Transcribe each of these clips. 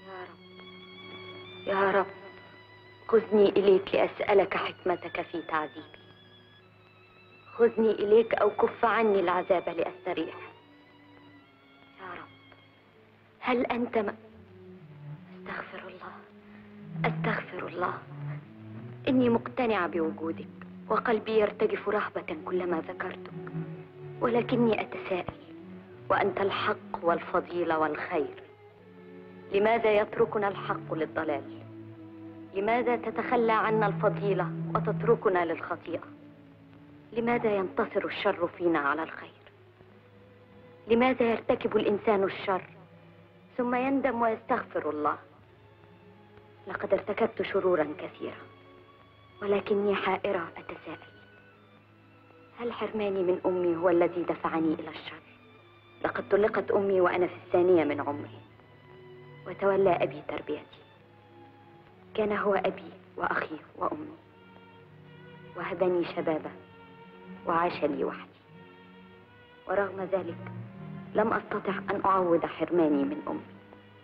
يا رب يا رب خذني إليك لأسألك حكمتك في تعذيبي خذني إليك أو كف عني العذاب لأستريح يا رب هل أنت م... أستغفر الله أستغفر الله إني مقتنعة بوجودك وقلبي يرتجف رهبة كلما ذكرتك ولكني أتساءل وأنت الحق والفضيلة والخير لماذا يتركنا الحق للضلال لماذا تتخلى عنا الفضيلة وتتركنا للخطيئة لماذا ينتصر الشر فينا على الخير لماذا يرتكب الإنسان الشر ثم يندم ويستغفر الله لقد ارتكبت شرورا كثيرة ولكني حائرة أتساءل هل حرماني من أمي هو الذي دفعني إلى الشر لقد طلقت أمي وأنا في الثانية من عمري وتولى أبي تربيتي كان هو أبي وأخي وأمي وهبني شبابه وعاش لي وحدي ورغم ذلك لم أستطع أن أعوض حرماني من أمي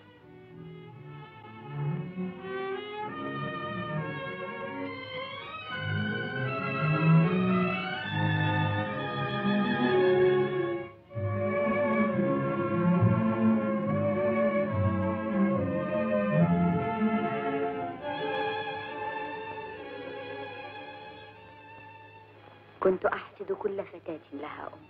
كنت أحسد كل فتاة لها أم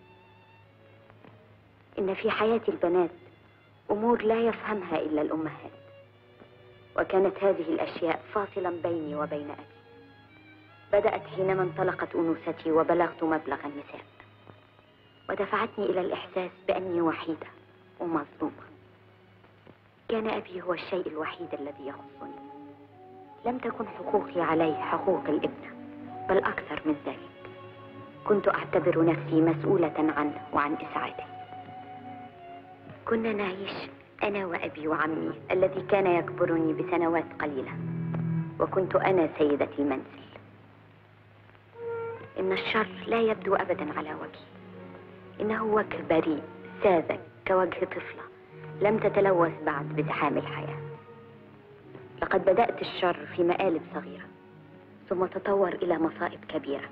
إن في حياة البنات أمور لا يفهمها إلا الأمهات وكانت هذه الأشياء فاصلا بيني وبين أبي بدأت حينما انطلقت أنوثتي وبلغت مبلغ النساء ودفعتني إلى الإحساس بأني وحيدة ومظلومة كان أبي هو الشيء الوحيد الذي يخصني لم تكن حقوقي عليه حقوق الابنة بل أكثر من ذلك كنت أعتبر نفسي مسؤولة عنه وعن إسعاده كنا نعيش أنا وأبي وعمي الذي كان يكبرني بسنوات قليلة وكنت أنا سيدة المنزل إن الشر لا يبدو أبدا على وجهي إنه وجه بريء ساذج كوجه طفلة لم تتلوث بعد بزحام الحياة لقد بدأت الشر في مقالب صغيرة ثم تطور إلى مصائب كبيرة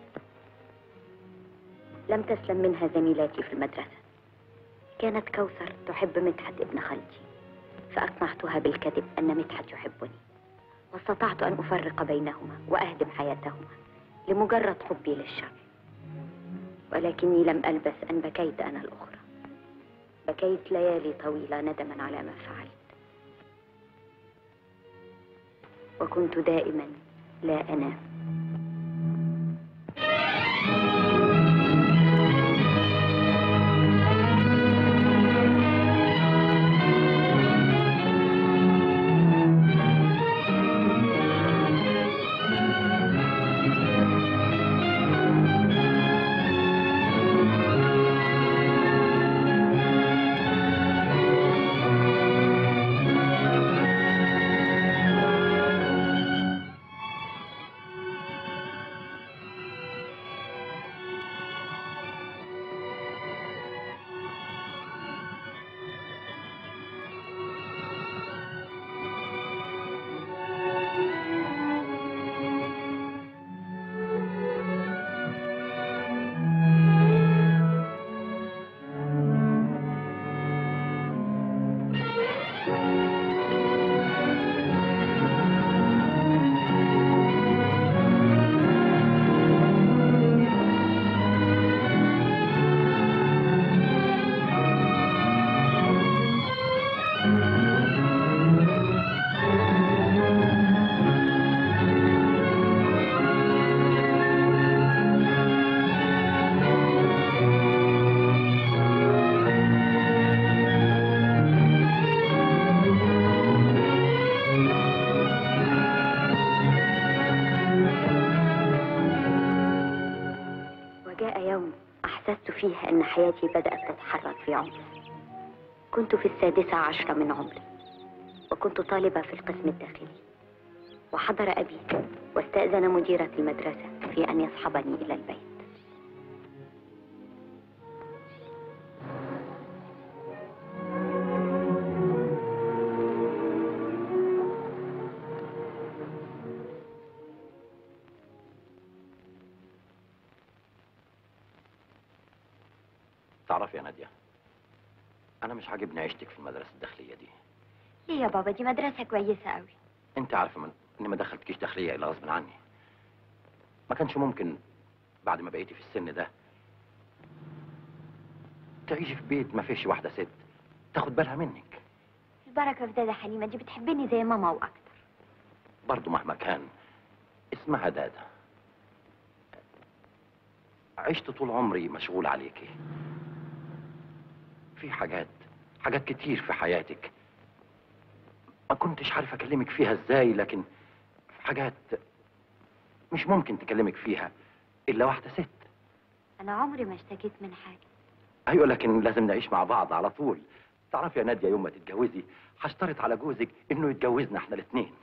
لم تسلم منها زميلاتي في المدرسة كانت كوثر تحب مدحت ابن خالتي فأقنعتها بالكذب أن مدحت يحبني واستطعت أن أفرق بينهما وأهدم حياتهما لمجرد حبي للشر ولكني لم ألبس أن بكيت أنا الأخرى بكيت ليالي طويلة ندما على ما فعلت وكنت دائما لا أنام وجاء يوم أحسست فيه أن حياتي بدأت تتحرك في عنف كنت في السادسة عشرة من عمري وكنت طالبة في القسم الداخلي وحضر أبي واستأذن مديرة المدرسة في أن يصحبني إلى البيت تعرفي يا ناديه انا مش عاجبني عيشتك في المدرسه الداخليه دي ليه يا بابا دي مدرسة كويسة قوي انت عارفه من اني ما دخلتكيش داخليه الا غصب عني ما كانش ممكن بعد ما بقيتي في السن ده تعيشي في بيت ما فيش واحده ست تاخد بالها منك البركة في دادا حليمة دي بتحبني زي ماما وأكتر برضه مهما كان اسمها دادا عشت طول عمري مشغول عليكي في حاجات حاجات كتير في حياتك ما كنتش عارف اكلمك فيها ازاي لكن في حاجات مش ممكن تكلمك فيها الا واحده ست أنا عمري ما اشتكيت من حاجة ايوه لكن لازم نعيش مع بعض على طول تعرفي يا ناديه يوم ما تتجوزي هشترط على جوزك انه يتجوزنا احنا الاثنين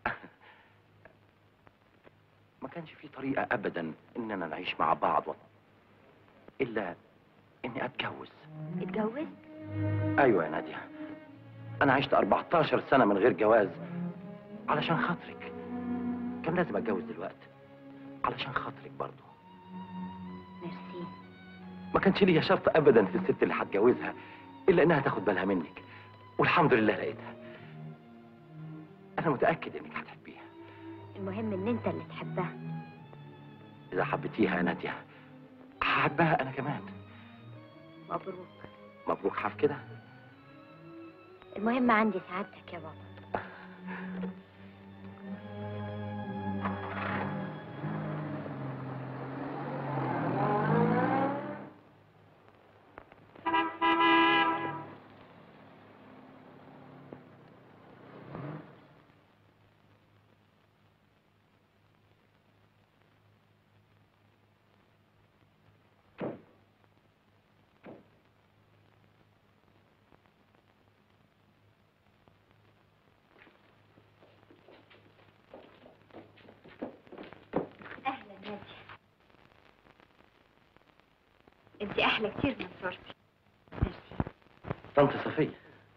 ما كانش في طريقه ابدا اننا نعيش مع بعض و... الا اني اتجوز اتجوزت ايوه يا ناديه انا عشت 14 سنه من غير جواز علشان خاطرك كان لازم اتجوز دلوقتي علشان خاطرك برضه ميرسي ما كانش ليا شرط ابدا في الست اللي هتجوزها الا انها تاخد بالها منك والحمد لله لقيتها انا متاكد انك هتحبيها المهم إن أنت اللي تحبها اذا حبيتيها يا ناديه هحبها انا كمان مبروك مبروك حاف كده المهم عندي سعادتك يا بابا أهلا نادية أنت أحلى كتير من صورتي ميرسي طنط صفيه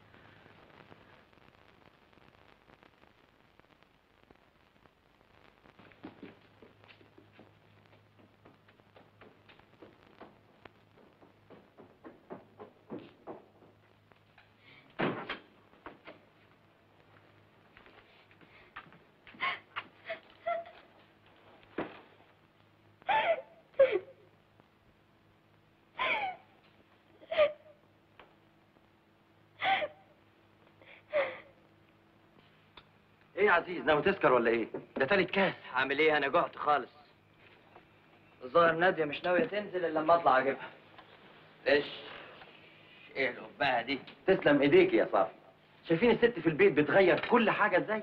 ايه يا عزيز ناوي تسكر ولا ايه ده تالت كاس عامل ايه انا جعت خالص الظاهر ناديه مش ناويه تنزل الا لما اطلع اجيبها ايش ايه القبعه دي تسلم ايديك يا صافي شايفين الست في البيت بتغير كل حاجه ازاي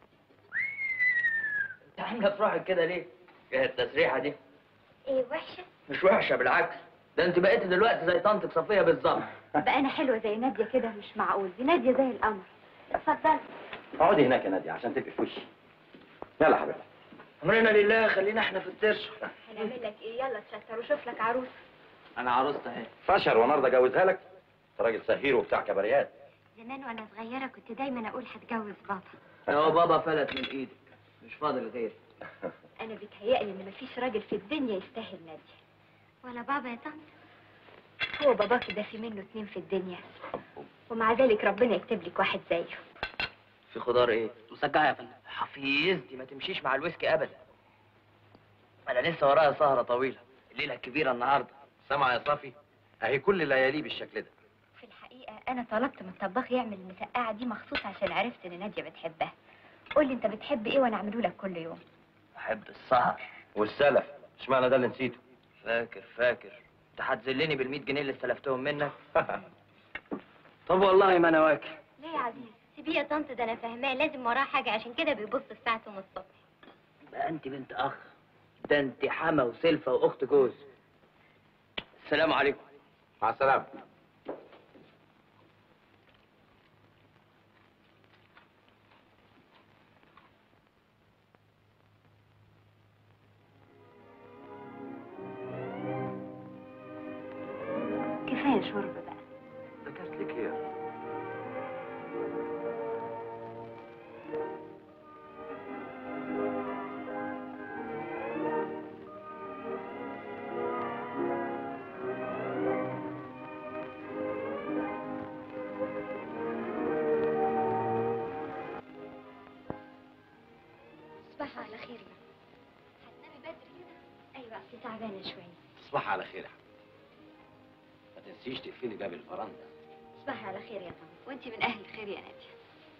انت عامله في روحك كده ليه ايه التسريحه دي إيه وحشة؟ مش وحشه بالعكس ده انت بقيت دلوقتي زي طنطك صفيه بالظبط بقى أنا حلوة زي نادية كده مش معقول دي نادية زي القمر اتفضل اقعدي هناك يا ناديه عشان تبقي في وشي يلا حبيبي امرنا لله خلينا احنا في الترش هنعمل لك إيه يلا تشتر وشوف لك عروس انا عروسة اهي فشر ونرضى اجوزها لك انت راجل سهير وبتاع كباريات زمان وأنا صغيرة كنت دايما أقول هتجوز بابا هو بابا فلت من ايدك مش فاضل غيري أنا بيتهيألي إن مفيش راجل في الدنيا يستاهل نادية ولا بابا يا طنط هو باباك ده في منه اتنين في الدنيا ومع ذلك ربنا يكتب لك واحد زيه في خضار ايه مسجعه يا فندم حفيظ دي ما تمشيش مع الويسكي ابدا انا لسه ورايا سهره طويله الليله الكبيره النهارده سامع يا صافي اهي كل ليالي بالشكل ده في الحقيقة أنا طلبت من الطباخ يعمل المسقعة دي مخصوص عشان عرفت إن نادية بتحبها قول لي أنت بتحب إيه وأنا أعمله لك كل يوم احب السهر والسلف اشمعنى ده اللي نسيته فاكر فاكر انت هتذلني بال جنيه اللي استلفتهم منك طب والله ما انا واكل ليه يا عزيز سيبيه يا طنط ده أنا فاهماه لازم وراه حاجة عشان كده بيبص الساعة من الصبح بقى انت بنت اخ ده انت حما وسلفة واخت جوز السلام عليكم مع السلامه كفاية شرب بقى ذكرت لك ايه تصبحي على خير يا حبيبتي ما تنسيش تقفلي باب الفرندا تصبحي على خير يا طنط وانت من اهل الخير يا ناديه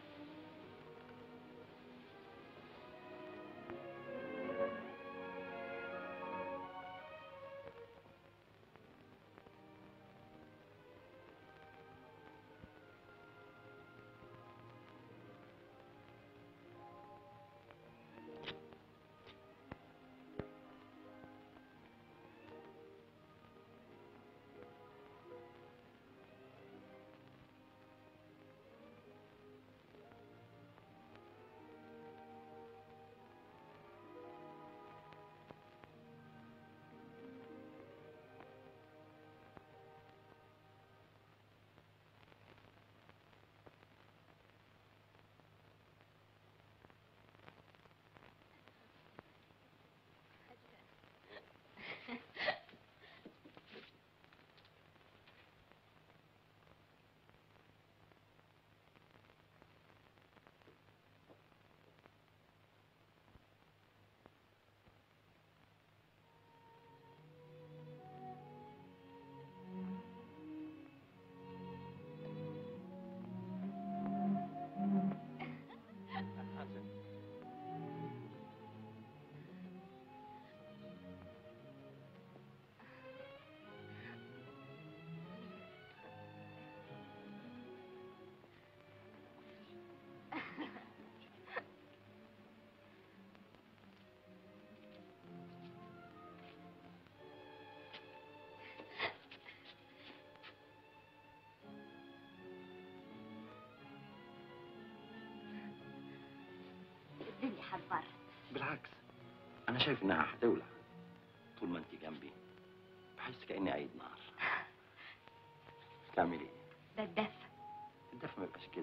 الدنيا هتبرد بالعكس انا شايف انها هتولع طول ما انت جنبي بحس كاني عيد نار تعملي ايه ده الدفى الدفء ما يبقاش كده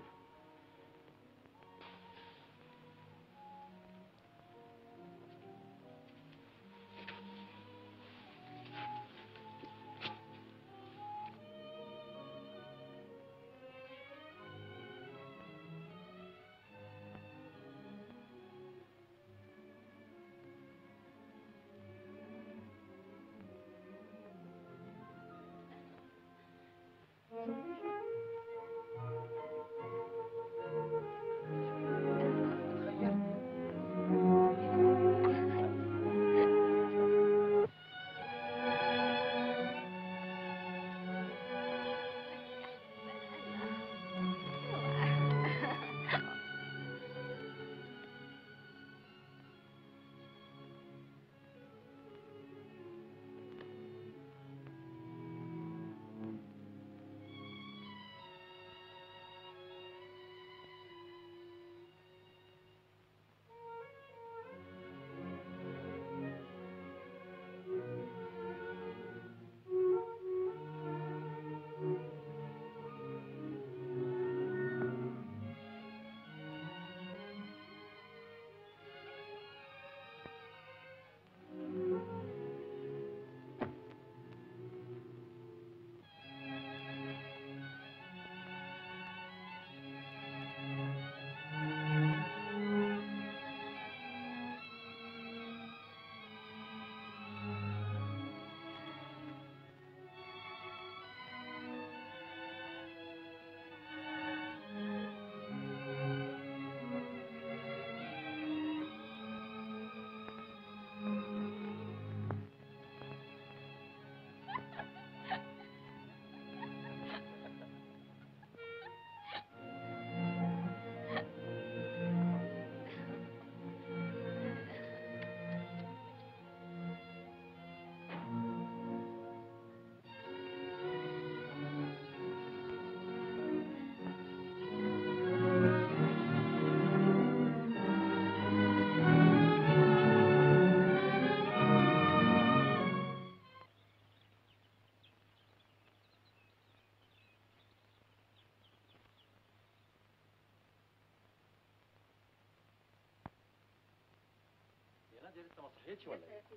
يا نادية لسه ما صحيتش ولا ايه؟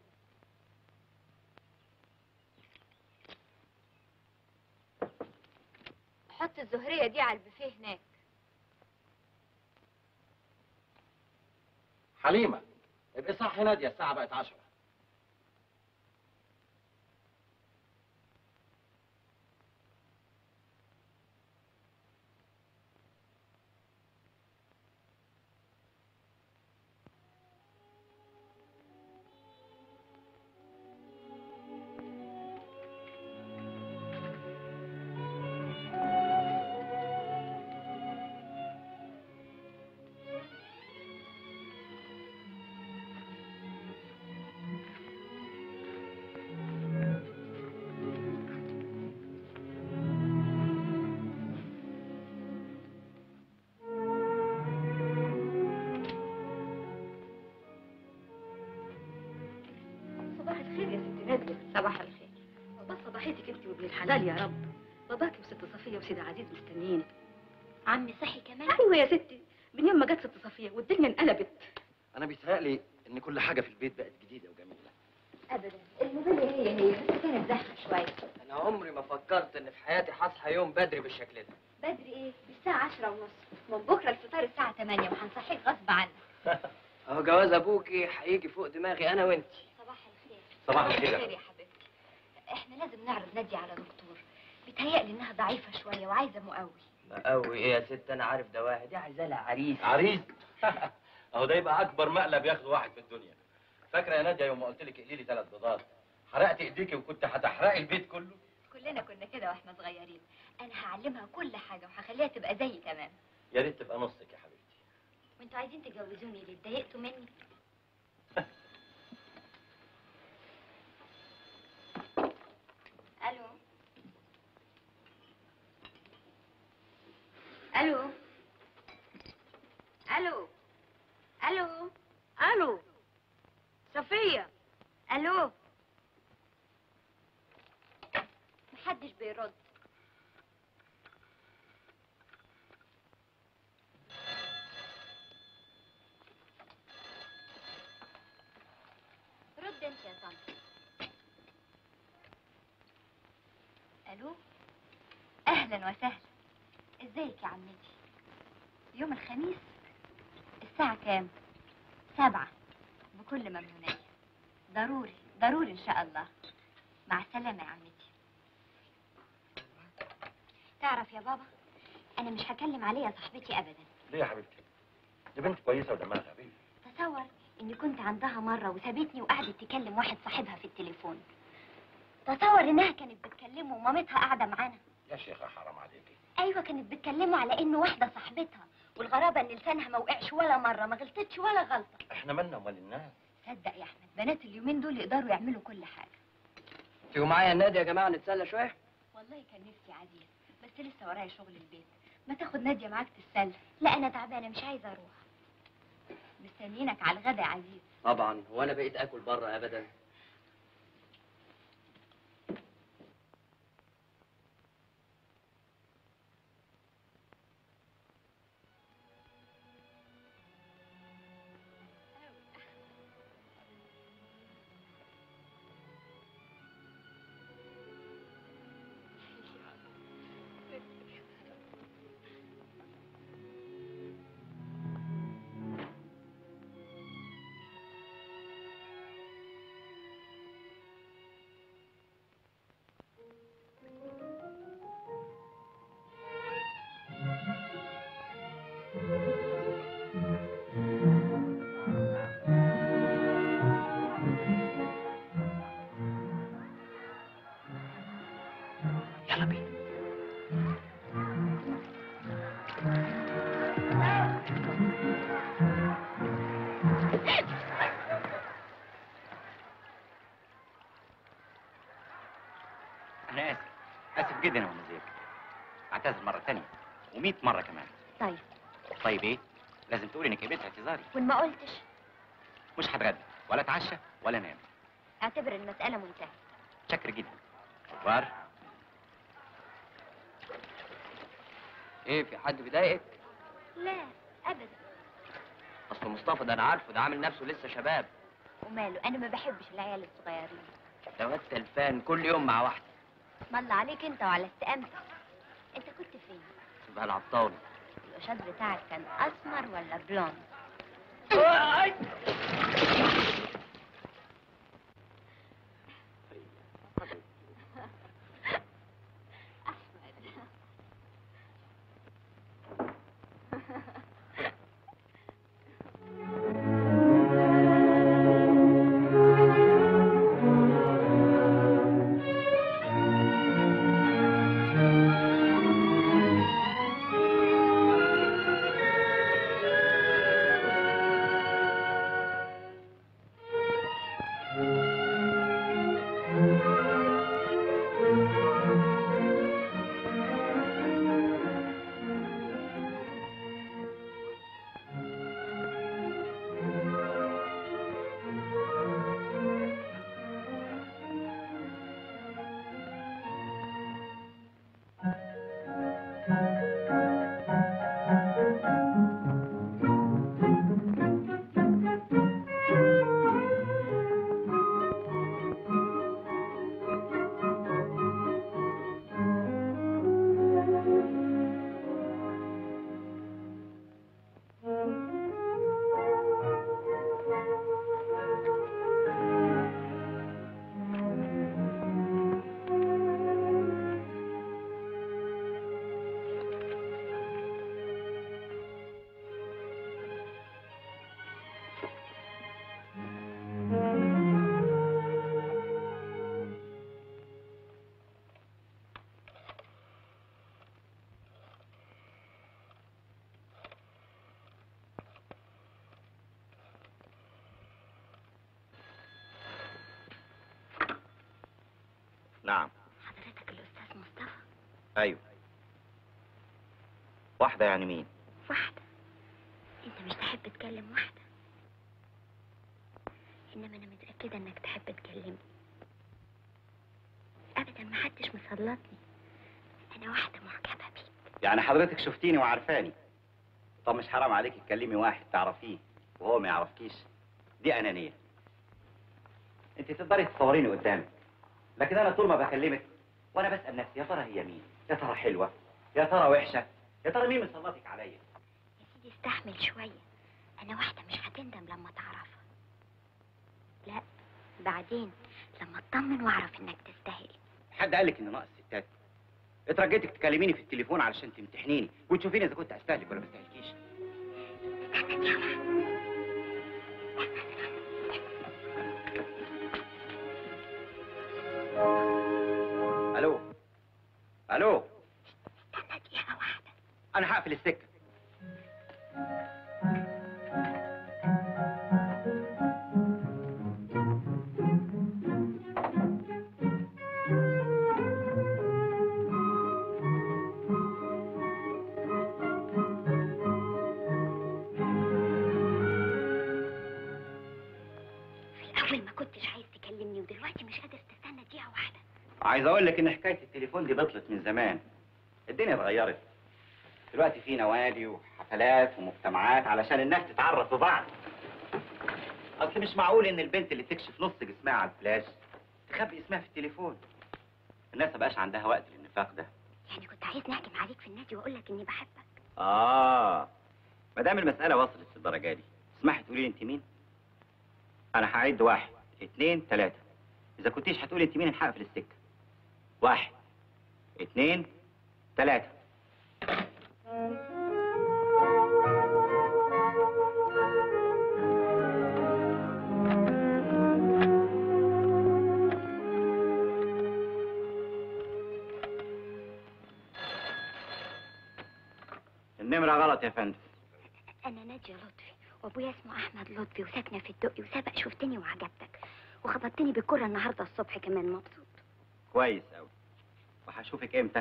حط الزهرية دي على البوفيه هناك حليمة ابقي صحي نادية الساعة بقت عشرة صباح الخير بابا صباحيتك انت وابن الحلال يا رب باباكي وست صفيه وسيدة عزيز مستنيين عمي صحي كمان ايوه يا ستي من يوم ما جت ست صفيه والدنيا انقلبت انا بيتهيألي ان كل حاجه في البيت بقت جديده وجميله ابدا الموبيليا هي هي بس كانت زحمه شويه انا عمري ما فكرت ان في حياتي هصحى يوم بدري بالشكل ده بدري ايه الساعه عشرة ونص من بكره الفطار الساعه 8 وهنصحيك غصب عنك اهو جواز ابوكي هيجي فوق دماغي انا وانت صباح الخير صباح الخير. يا حبيبتي احنا لازم نعرض نادية على دكتور بيتهيألي انها ضعيفه شويه وعايزه مقوي مقوي ايه يا ست انا عارف ده واحد دي عايزه لها عريس عريس اهو ده يبقى اكبر مقلب ياخده واحد في الدنيا فاكره يا ناديه يوم ما قلت لك اقلي لي ثلاث بيضات حرقت ايديكي وكنت هتحرقي البيت كله كلنا كنا كده واحنا صغيرين انا هعلمها كل حاجه وهخليها تبقى زيي تمام يا ريت تبقى نصك يا حبيبتي وانتوا عايزين تجوزوني ليه اتضايقتوا مني الو الو الو الو الو صفيه الو محدش بيرد رد انت يا طنط الو اهلا وسهلا ازيك يا عمتي يوم الخميس الساعة كام؟ سبعة بكل ممنونية ضروري ضروري ان شاء الله مع السلامة يا عمتي تعرف يا بابا انا مش هكلم عليها صاحبتي ابدا ليه يا حبيبتي دي بنت كويسه ودمها خفيف تصور اني كنت عندها مرة وسابتني وقعدت تكلم واحد صاحبها في التليفون تصور انها كانت بتكلمه ومامتها قاعدة معانا يا شيخه حرام عليكي ايوه كانت بتكلمه على انه واحده صاحبتها والغرابه ان لسانها ما وقعش ولا مره ما غلطتش ولا غلطه احنا مالنا ومال الناس صدق يا احمد بنات اليومين دول يقدروا يعملوا كل حاجه تيجوا معايا النادي يا جماعه نتسلى شويه والله كان نفسي عزيز بس لسه ورايا شغل البيت ما تاخد ناديه معاك تتسلى لا انا تعبانه مش عايزه اروح مستنيينك على الغدا يا عزيز طبعا هو انا بقيت اكل بره ابدا يلا بينا أنا آسف آسف جدا يا أم زياد أعتذر مرة تانية ومئة مرة كمان طيب طيب إيه؟ لازم تقولي إنك قبلت اعتذاري وان ما قلتش مش هتغدى ولا أتعشى ولا أنام اعتبر المساله منتهيه شكر جدا كبار ايه في حد بيضايقك لا ابدا اصل مصطفى ده انا عارفه ده عامل نفسه لسه شباب وماله انا ما بحبش العيال الصغيرين ده واد تلفان كل يوم مع واحده اسم الله عليك انت وعلى استقامتك انت كنت فين تبقى العطاوي القشاد بتاعك كان اسمر ولا بلوند نعم حضرتك الأستاذ مصطفى ايوه واحدة يعني مين واحدة أنت مش تحب تكلم واحدة إنما أنا متأكدة إنك تحب تكلمني أبدا ما حدش مسلطني أنا واحدة معجبة بيك يعني حضرتك شفتيني وعارفاني طب مش حرام عليك تكلمي واحد تعرفيه وهو ما يعرفكيش دي انانيه انت تقدري تصوريني قدامك لكن انا طول ما بكلمك وانا بسال نفسي يا ترى هي مين يا ترى حلوه يا ترى وحشه يا ترى مين مسلطك عليا يا سيدي استحمل شوية أنا واحدة مش هتندم لما تعرفها لا بعدين لما اطمن واعرف إنك تستاهل حد قال لك ان ناقص ستات اترجيتك تكلميني في التليفون علشان تمتحنيني وتشوفيني اذا كنت استهلك ولا ما استهلكيش استنى يا عمر. الو الو استنى دقيقة واحدة انا هقفل السكه في الأول ما كنتش عايز تكلمني ودلوقتي مش قادر تستنى دقيقة واحدة عايز اقول لك ان حكايه التليفون دي بطلت من زمان الدنيا اتغيرت دلوقتي في نوادي وحفلات ومجتمعات علشان الناس تتعرف ببعض اصل مش معقول ان البنت اللي تكشف نص جسمها على الفلاش تخبي اسمها في التليفون الناس مبقاش عندها وقت للنفاق ده يعني كنت عايز نهجم عليك في النادي وأقول لك إني بحبك اه ما دام المساله وصلت للدرجه دي اسمحي تقولي لي انت مين انا هعد واحد اتنين تلاته اذا كنتيش هتقولي انت مين هقفل السكه واحد اتنين تلاته النمرة غلط يا فندم أنا نادية لطفي وأبويا اسمه أحمد لطفي وساكنة في الدقي وسابق شفتني وعجبتك وخبطتني بالكرة النهاردة الصبح كمان مبسوط كويس أوي وهشوفك امتى؟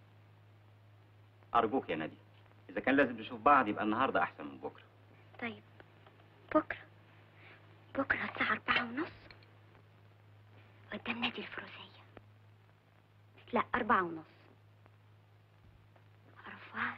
أرجوك يا نادي إذا كان لازم نشوف بعض يبقى النهاردة أحسن من بكرة طيب بكرة بكرة الساعة أربعة ونص قدام نادي الفروسية لا أربعة ونص أرفار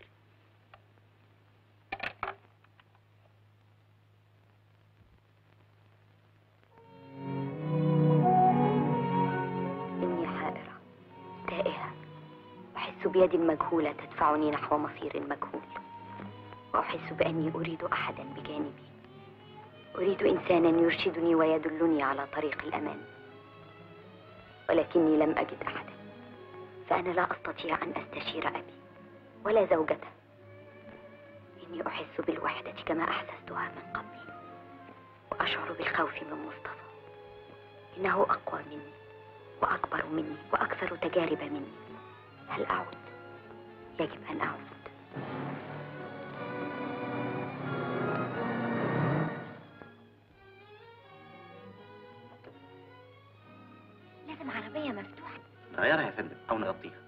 إني حائرة تائهة أحس بيد مجهولة تدفعني نحو مصير مجهول وأحس بأني أريد أحدا بجانبي أريد إنسانا يرشدني ويدلني على طريق الأمان ولكني لم أجد أحدا فأنا لا أستطيع أن أستشير أبي ولا زوجته إني أحس بالوحدة كما أحسستها من قبل وأشعر بالخوف من مصطفى إنه أقوى مني وأكبر مني وأكثر تجارب مني هل أعود؟ يجب أن أعود لازم عربية مفتوحة نغيرها يا فندم أو نغطيها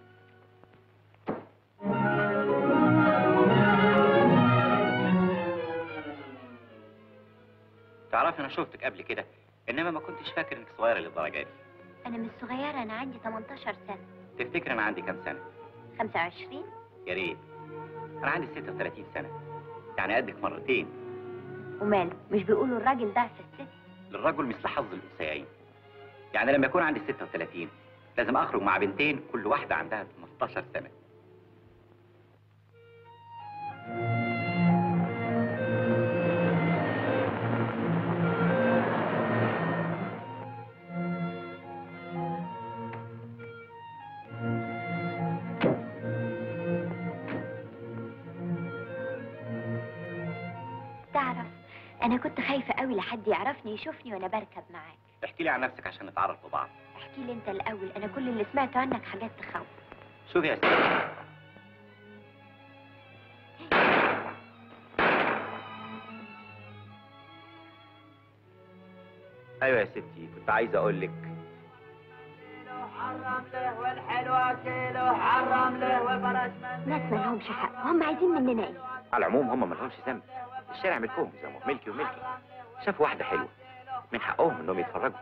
تعرفي أنا شفتك قبل كده إنما ما كنتش فاكر إنك صغيرة للدرجة دي أنا مش صغيرة أنا عندي 18 سنة تفتكر أنا عندي كام سنة؟ 25 يا ريت أنا عندي 36 سنة يعني قدك مرتين وماله مش بيقولوا الراجل ضعف الست للرجل مثل حظ الأنثيين يعني لما يكون عندي 36 لازم أخرج مع بنتين كل واحدة عندها 15 سنة تعرف أنا كنت خايفة قوي لحد يعرفني يشوفني وأنا بركب معاك احكي لي عن نفسك عشان نتعرف ببعض احكي لي أنت الأول أنا كل اللي سمعته عنك حاجات تخوف شوفي يا ستي ايوه يا ستي كنت عايز اقول لك ناس ما لهمش حق هم عايزين مننا ايه على العموم هم ما لهمش ذنب الشارع ملكهم زي ما هو ملكي وملكي شافوا واحده حلوه من حقهم انهم يتفرجوا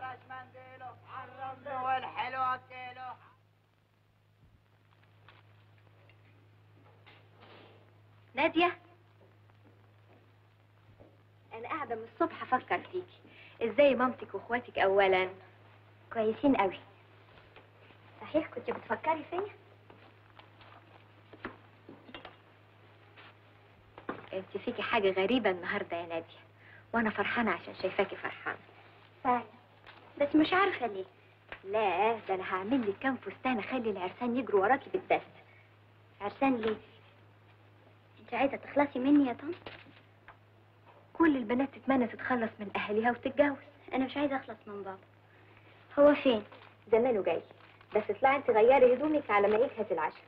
نادية أنا قاعدة من الصبح أفكر فيكي إزاي مامتك وإخواتك أولا كويسين قوي صحيح كنت بتفكري فيا انت فيكي حاجة غريبة النهاردة يا نادية وأنا فرحانة عشان شايفاكي فرحانة فعلا بس مش عارفة ليه لا ده أنا هعمل لك كام فستان أخلي العرسان يجروا وراكي بالدست عرسان ليه؟ انت عايزة تخلصي مني يا طنط؟ كل البنات تتمنى تتخلص من أهاليها وتتجوز أنا مش عايزة أخلص من بابا هو فين؟ زمانه جاي بس اطلعي انت غيري هدومك على ما يجهز العشاء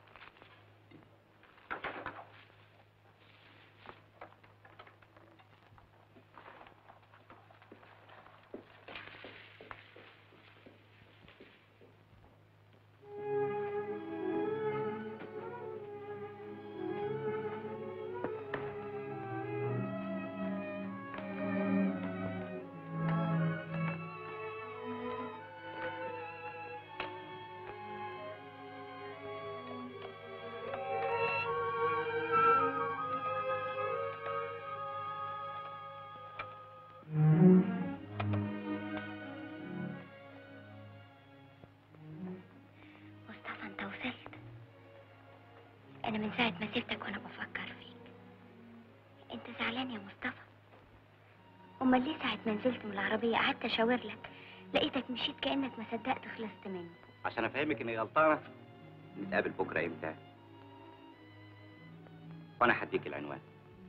مصطفى انت وصلت انا من ساعة ما سبتك وانا بفكر فيك انت زعلان يا مصطفى امال ليه ساعة ما نزلت من العربية قعدت اشاور لك لقيتك مشيت كأنك ما صدقت خلصت مني عشان افهمك اني غلطانه نتقابل بكره امتى وانا هديك العنوان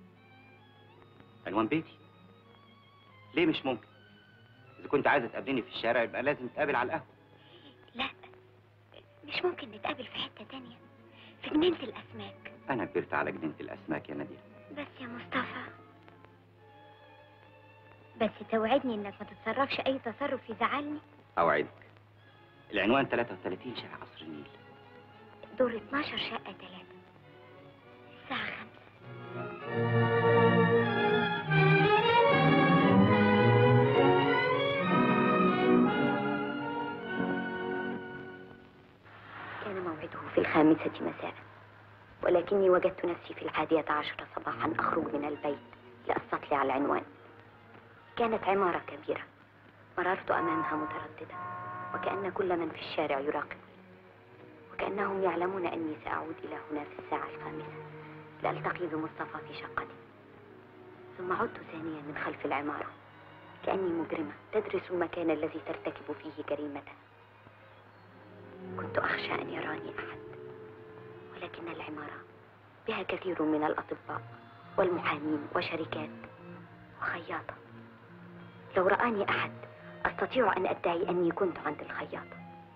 عنوان بيتي ليه مش ممكن اذا كنت عايزه تقابليني في الشارع يبقى لازم نتقابل على القهوه لا مش ممكن نتقابل في حتة تانية في جنينة الأسماك انا كبرت على جنينه الاسماك يا ناديه بس يا مصطفى بس توعدني انك ما تتصرفش اي تصرف يزعلني اوعدك العنوان 33 شارع قصر النيل دور 12 شقة 3 الساعة 5 كان موعده في الخامسة مساء ولكني وجدت نفسي في الحادية عشرة صباحا أخرج من البيت لأستطلع على العنوان كانت عمارة كبيرة مررت أمامها مترددة وكأن كل من في الشارع يراقب وكأنهم يعلمون أني سأعود إلى هنا في الساعة الخامسة لألتقي بمصطفى في شقتي ثم عدت ثانيا من خلف العمارة كأني مجرمة تدرس المكان الذي ترتكب فيه جريمة كنت أخشى أن يراني أحد ولكن العمارة بها كثير من الأطباء والمحامين وشركات وخياطة لو رآني أحد أستطيع أن أدعي أني كنت عند الخياطة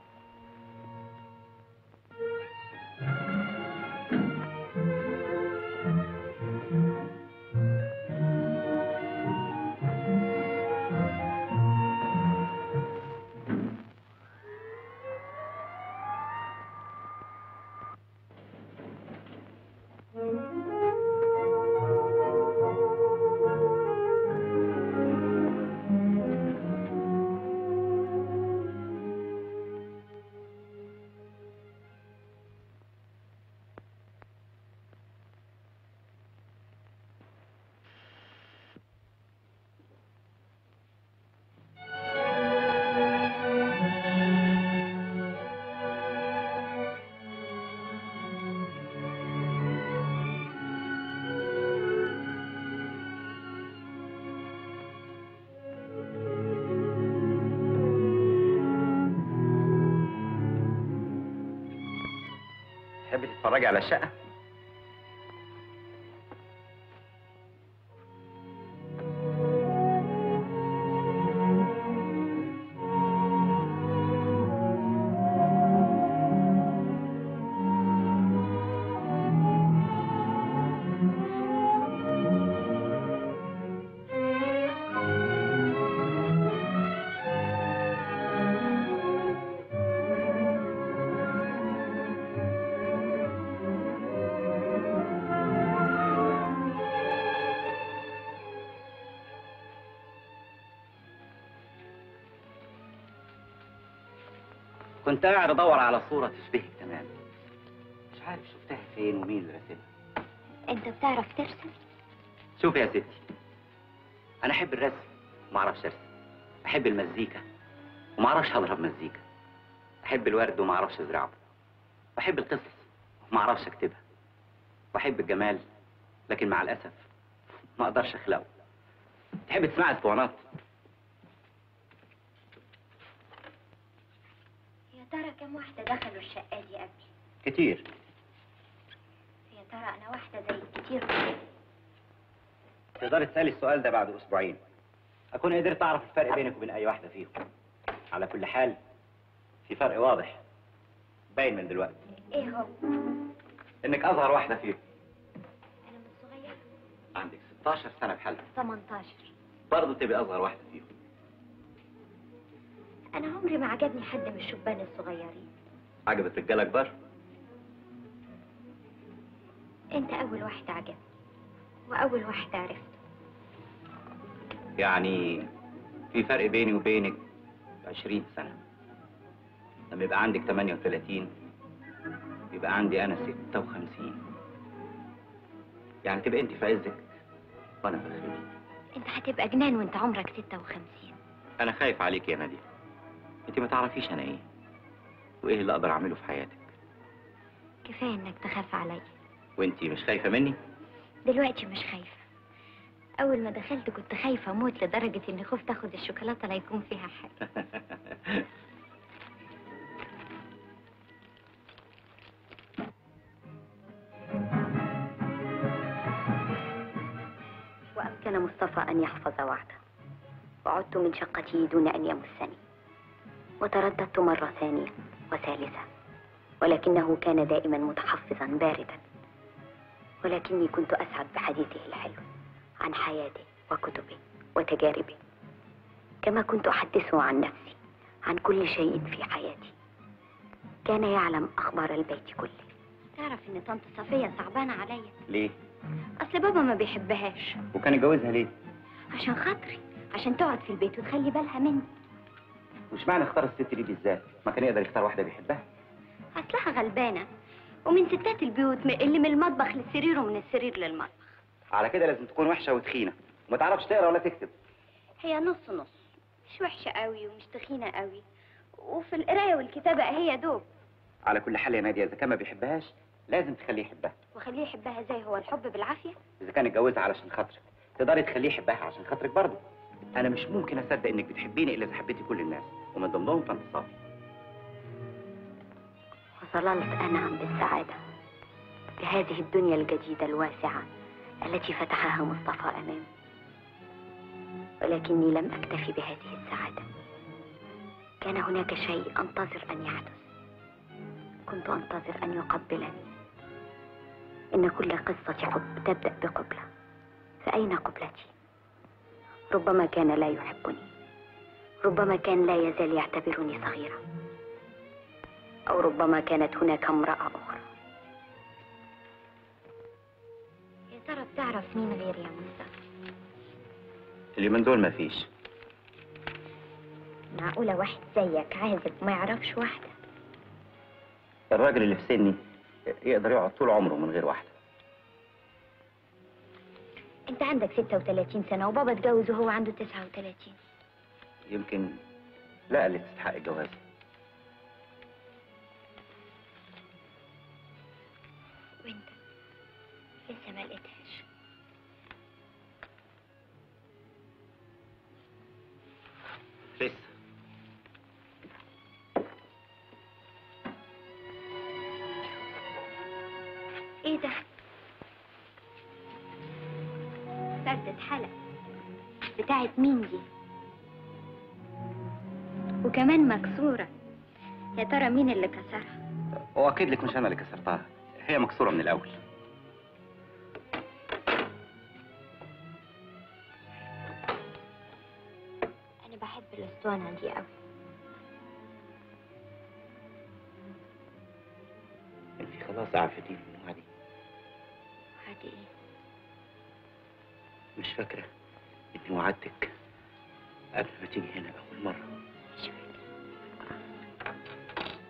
تحبي تتفرجي على الشقه كنت قاعد ادور على صورة تشبهك تمام مش عارف شفتها فين ومين اللي رسمها انت بتعرف ترسم شوف يا ستي انا احب الرسم وما اعرفش ارسم احب المزيكا وما اعرفش اضرب مزيكا احب الورد وما اعرفش ازرعه واحب القصص وما اعرفش اكتبها واحب الجمال لكن مع الاسف ما اقدرش اخلقه تحب تسمع اسطوانات يا ترى كم واحدة دخلوا الشقة دي قبلي كتير يا ترى انا واحدة زي كتير تقدري تسالي السؤال ده بعد اسبوعين اكون قدرت اعرف الفرق بينك وبين اي واحده فيهم على كل حال في فرق واضح باين من دلوقتي ايه هو انك اصغر واحده فيهم انا مش صغيرة عندك 16 سنه بحالها 18 برضه تبقى اصغر واحده فيهم انا عمري ما عجبني حد من الشبان الصغيرين عجبت رجاله كبار انت اول واحد عجبني واول واحد عرفته يعني في فرق بيني وبينك 20 سنه لما يبقى عندك 38 يبقى عندي انا 56 يعني تبقى انت في عزك وانا في خيري انت هتبقى جنان وانت عمرك 56 انا خايف عليك يا ناديه انت ما تعرفيش انا ايه وايه اللي اقدر اعمله في حياتك كفاية انك تخاف عليا وانت مش خايفه مني دلوقتي مش خايفة أول ما دخلت كنت خايفة أموت لدرجة إني خفت آخد الشوكولاتة لا يكون فيها حاجة وأمكن مصطفى أن يحفظ وعده وعدت من شقتي دون أن يمسني وترددت مرة ثانية وثالثة ولكنه كان دائما متحفظا باردا ولكني كنت أسعد بحديثه الحلو عن حياته وكتبه وتجاربه كما كنت أحدثه عن نفسي عن كل شيء في حياتي كان يعلم أخبار البيت كله تعرف إن طنط صفية صعبانة عليا ليه أصل بابا ما بيحبهاش وكان اتجوزها ليه عشان خاطري عشان تقعد في البيت وتخلي بالها مني مش معنى اختار الست دي بالذات ما كان يقدر يختار واحده بيحبها أصلها غلبانة ومن ستات البيوت م- اللي من المطبخ للسرير ومن السرير للمطبخ على كده لازم تكون وحشه وتخينه وما تعرفش تقرا ولا تكتب هي نص نص مش وحشة قوي ومش تخينة قوي وفي القراية والكتابة هي دوب على كل حال يا ناديه اذا كان ما بيحبهاش لازم تخليه يحبها وخليه يحبها زي هو الحب بالعافية اذا كان اتجوزها علشان خاطرك تقدري تخليه يحبها عشان خاطرك برضه انا مش ممكن اصدق انك بتحبيني الا اذا حبيتي كل الناس ومن ضمنهم طنط صافي وظللت أنعم بالسعادة بهذه الدنيا الجديدة الواسعة التي فتحها مصطفى أمامي ولكني لم أكتفي بهذه السعادة كان هناك شيء أنتظر أن يحدث كنت أنتظر أن يقبلني إن كل قصة حب تبدأ بقبلة فأين قبلتي؟ ربما كان لا يحبني ربما كان لا يزال يعتبرني صغيرة أو ربما كانت هناك امرأة أخرى يا ترى بتعرف مين غيري يا مصطفى؟ اللي من دول ما فيش معقولة واحد زيك عازب ما يعرفش واحدة الراجل اللي في سني يقدر يقعد طول عمره من غير واحده أنت عندك 36 سنة وبابا اتجوز وهو عنده 39 يمكن لا اللي تستحق الجواز وأنت لسه ما لقيتهاش لسه إيه ده؟ فردة حلق بتاعت مين دي؟ وكمان مكسورة يا ترى مين اللي كسرها؟ واكيد لك مش انا اللي كسرتها هي مكسوره من الاول أنا بحب الأسطوانة دي أوي انت خلاص عرفتي من وعدي هادي إيه؟ مش فاكره اني وعدتك قبل ما تيجي هنا اول مره مش فاكرة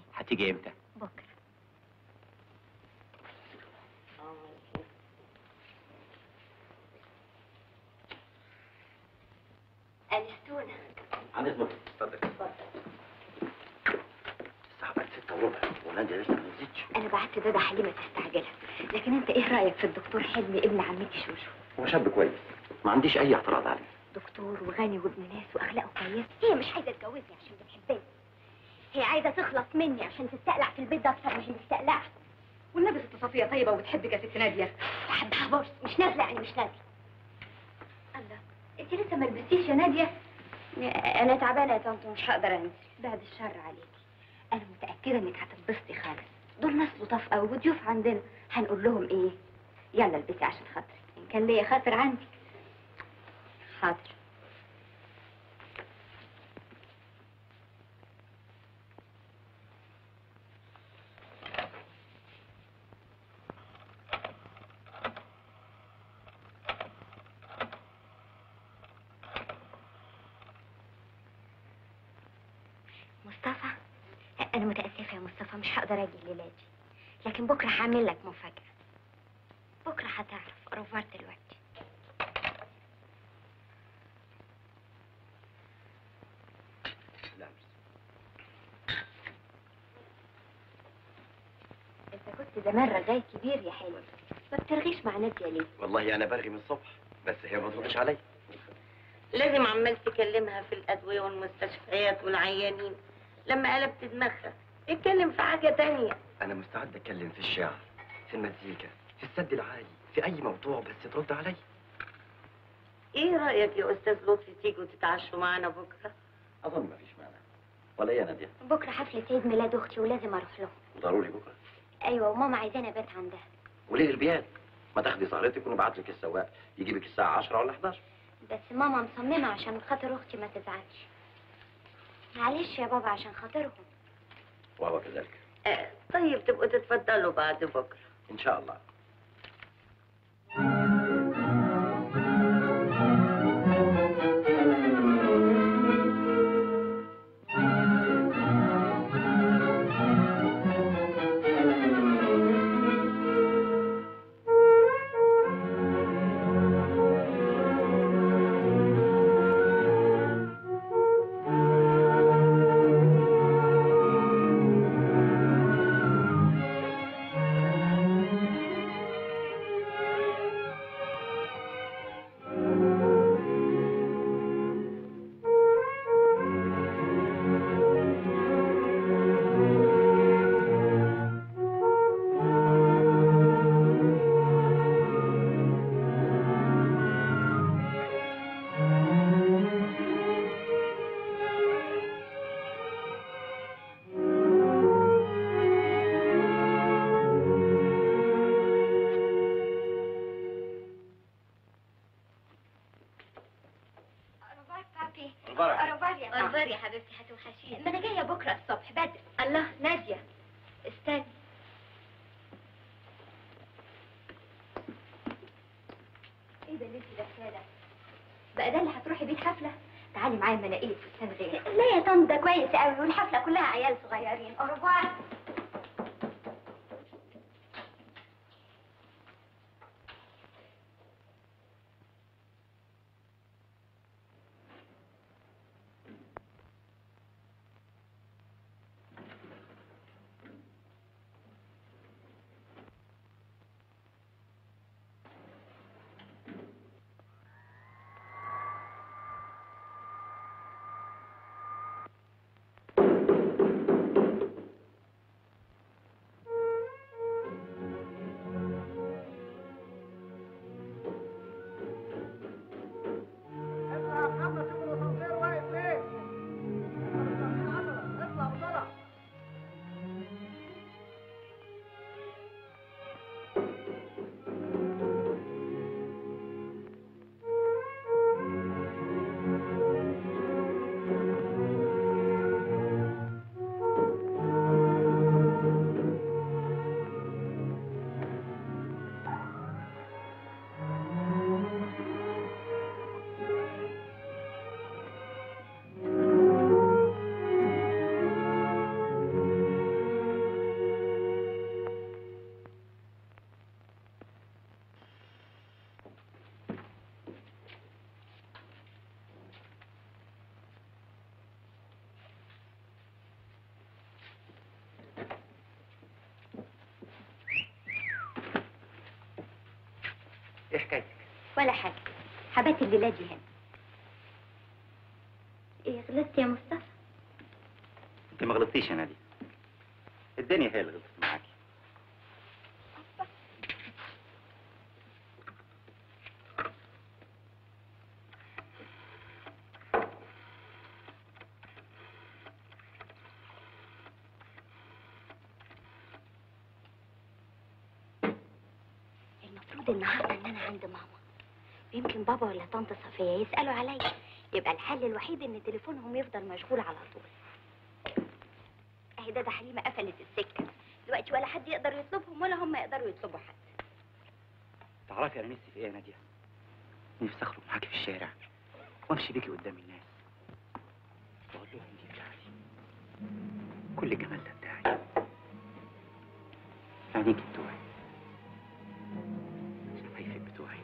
هتيجي امتى بكرة أنستونا عن اذنك اتفضل الساعة بقت ستة وربع ونادية لسه ما نزلتش أنا بعت دادا حليمة تستعجلها لكن أنت إيه رأيك في الدكتور حلمي ابن عمتي شوشو هو شاب كويس ما عنديش أي اعتراض عليه دكتور وغني وابن ناس وأخلاقه كويس هي مش عايزة تجوزني عشان بتحبني هي عايزة تخلص مني عشان تستقلع في البيت ده أكتر من اللي بتستقلع والنبي ست صفيه طيبه وبتحبك يا ست ناديه بحبها برضه مش نازلة يعني مش نازلة الله انت لسه ما لبستيش يا ناديه أنا تعبانة يا طنط ومش هقدر أنزل بعد الشر عليكي أنا متأكدة إنك هتنبسطي خالص دول ناس لطاف قوي وضيوف عندنا هنقول لهم إيه يلا البسي عشان خاطري إن كان ليا خاطر عندك حاضر مصطفى أنا متأسفة يا مصطفى مش هقدر أجي الليلة دي لكن بكرة هعمل لك مفاجأة بكرة هتعرف أوروفار دلوقتي لا أنت كنت زمان رغاي كبير يا حلو ما بترغيش مع نادية ليه؟ والله أنا برغي من الصبح بس هي ما تردش عليا لازم عمال تكلمها في الأدوية والمستشفيات والعيانين لما قلبت دماغها اتكلم في حاجة تانية أنا مستعد أتكلم في الشعر في المزيكا في السد العالي في أي موضوع بس ترد عليا ايه رأيك يا أستاذ لطفي تيجوا تتعشوا معانا بكرة؟ أظن ما فيش مانع ولا إيه يا نادية بكرة حفلة عيد ميلاد أختي ولازم أروح لهم ضروري بكرة أيوة وماما عايزاني أبات عندها وليه البيات ما تاخدي سهرتك ونبعت لك السواق يجيبك الساعة 10 ولا 11 بس ماما مصممة عشان خاطر أختي ما تزعلش معلش يا بابا عشان خاطرهم وهو كذلك آه طيب تبقوا تتفضلوا بعد بكرة إن شاء الله أربار بابي مبارك أربار يا أربار يا حبيبتي هتوحشيني ما أنا جاية بكرة الصبح بدري الله نادية استني ايه ده اللي انت لابساه ده؟ بقى ده اللي هتروحي بيه حفلة؟ تعالي معايا ما الاقي فستان غير لا يا طنط ده كويس قوي والحفلة كلها عيال صغيرين أربار ولا حاجة حبات الليلة دي هنا ايه غلطت يا مصطفى انت ما غلطتيش يا ناديه الدنيا هي اللي غلطت معاكي المفروض النهارده ان انا عند ماما يمكن بابا ولا طنط صفية يسألوا عليا يبقى الحل الوحيد ان تليفونهم يفضل مشغول على طول اهي ده ده حليمة قفلت السكة دلوقتي ولا حد يقدر يطلبهم ولا هم يقدروا يطلبوا حد تعرفي انا نفسي في ايه يا ناديه نفسي اخرج معاكي في الشارع وامشي بيكي قدام الناس واقول لهم دي بتاعتي كل الجمال ده بتاعي عينيكي بتوعي شفايفك بتوعي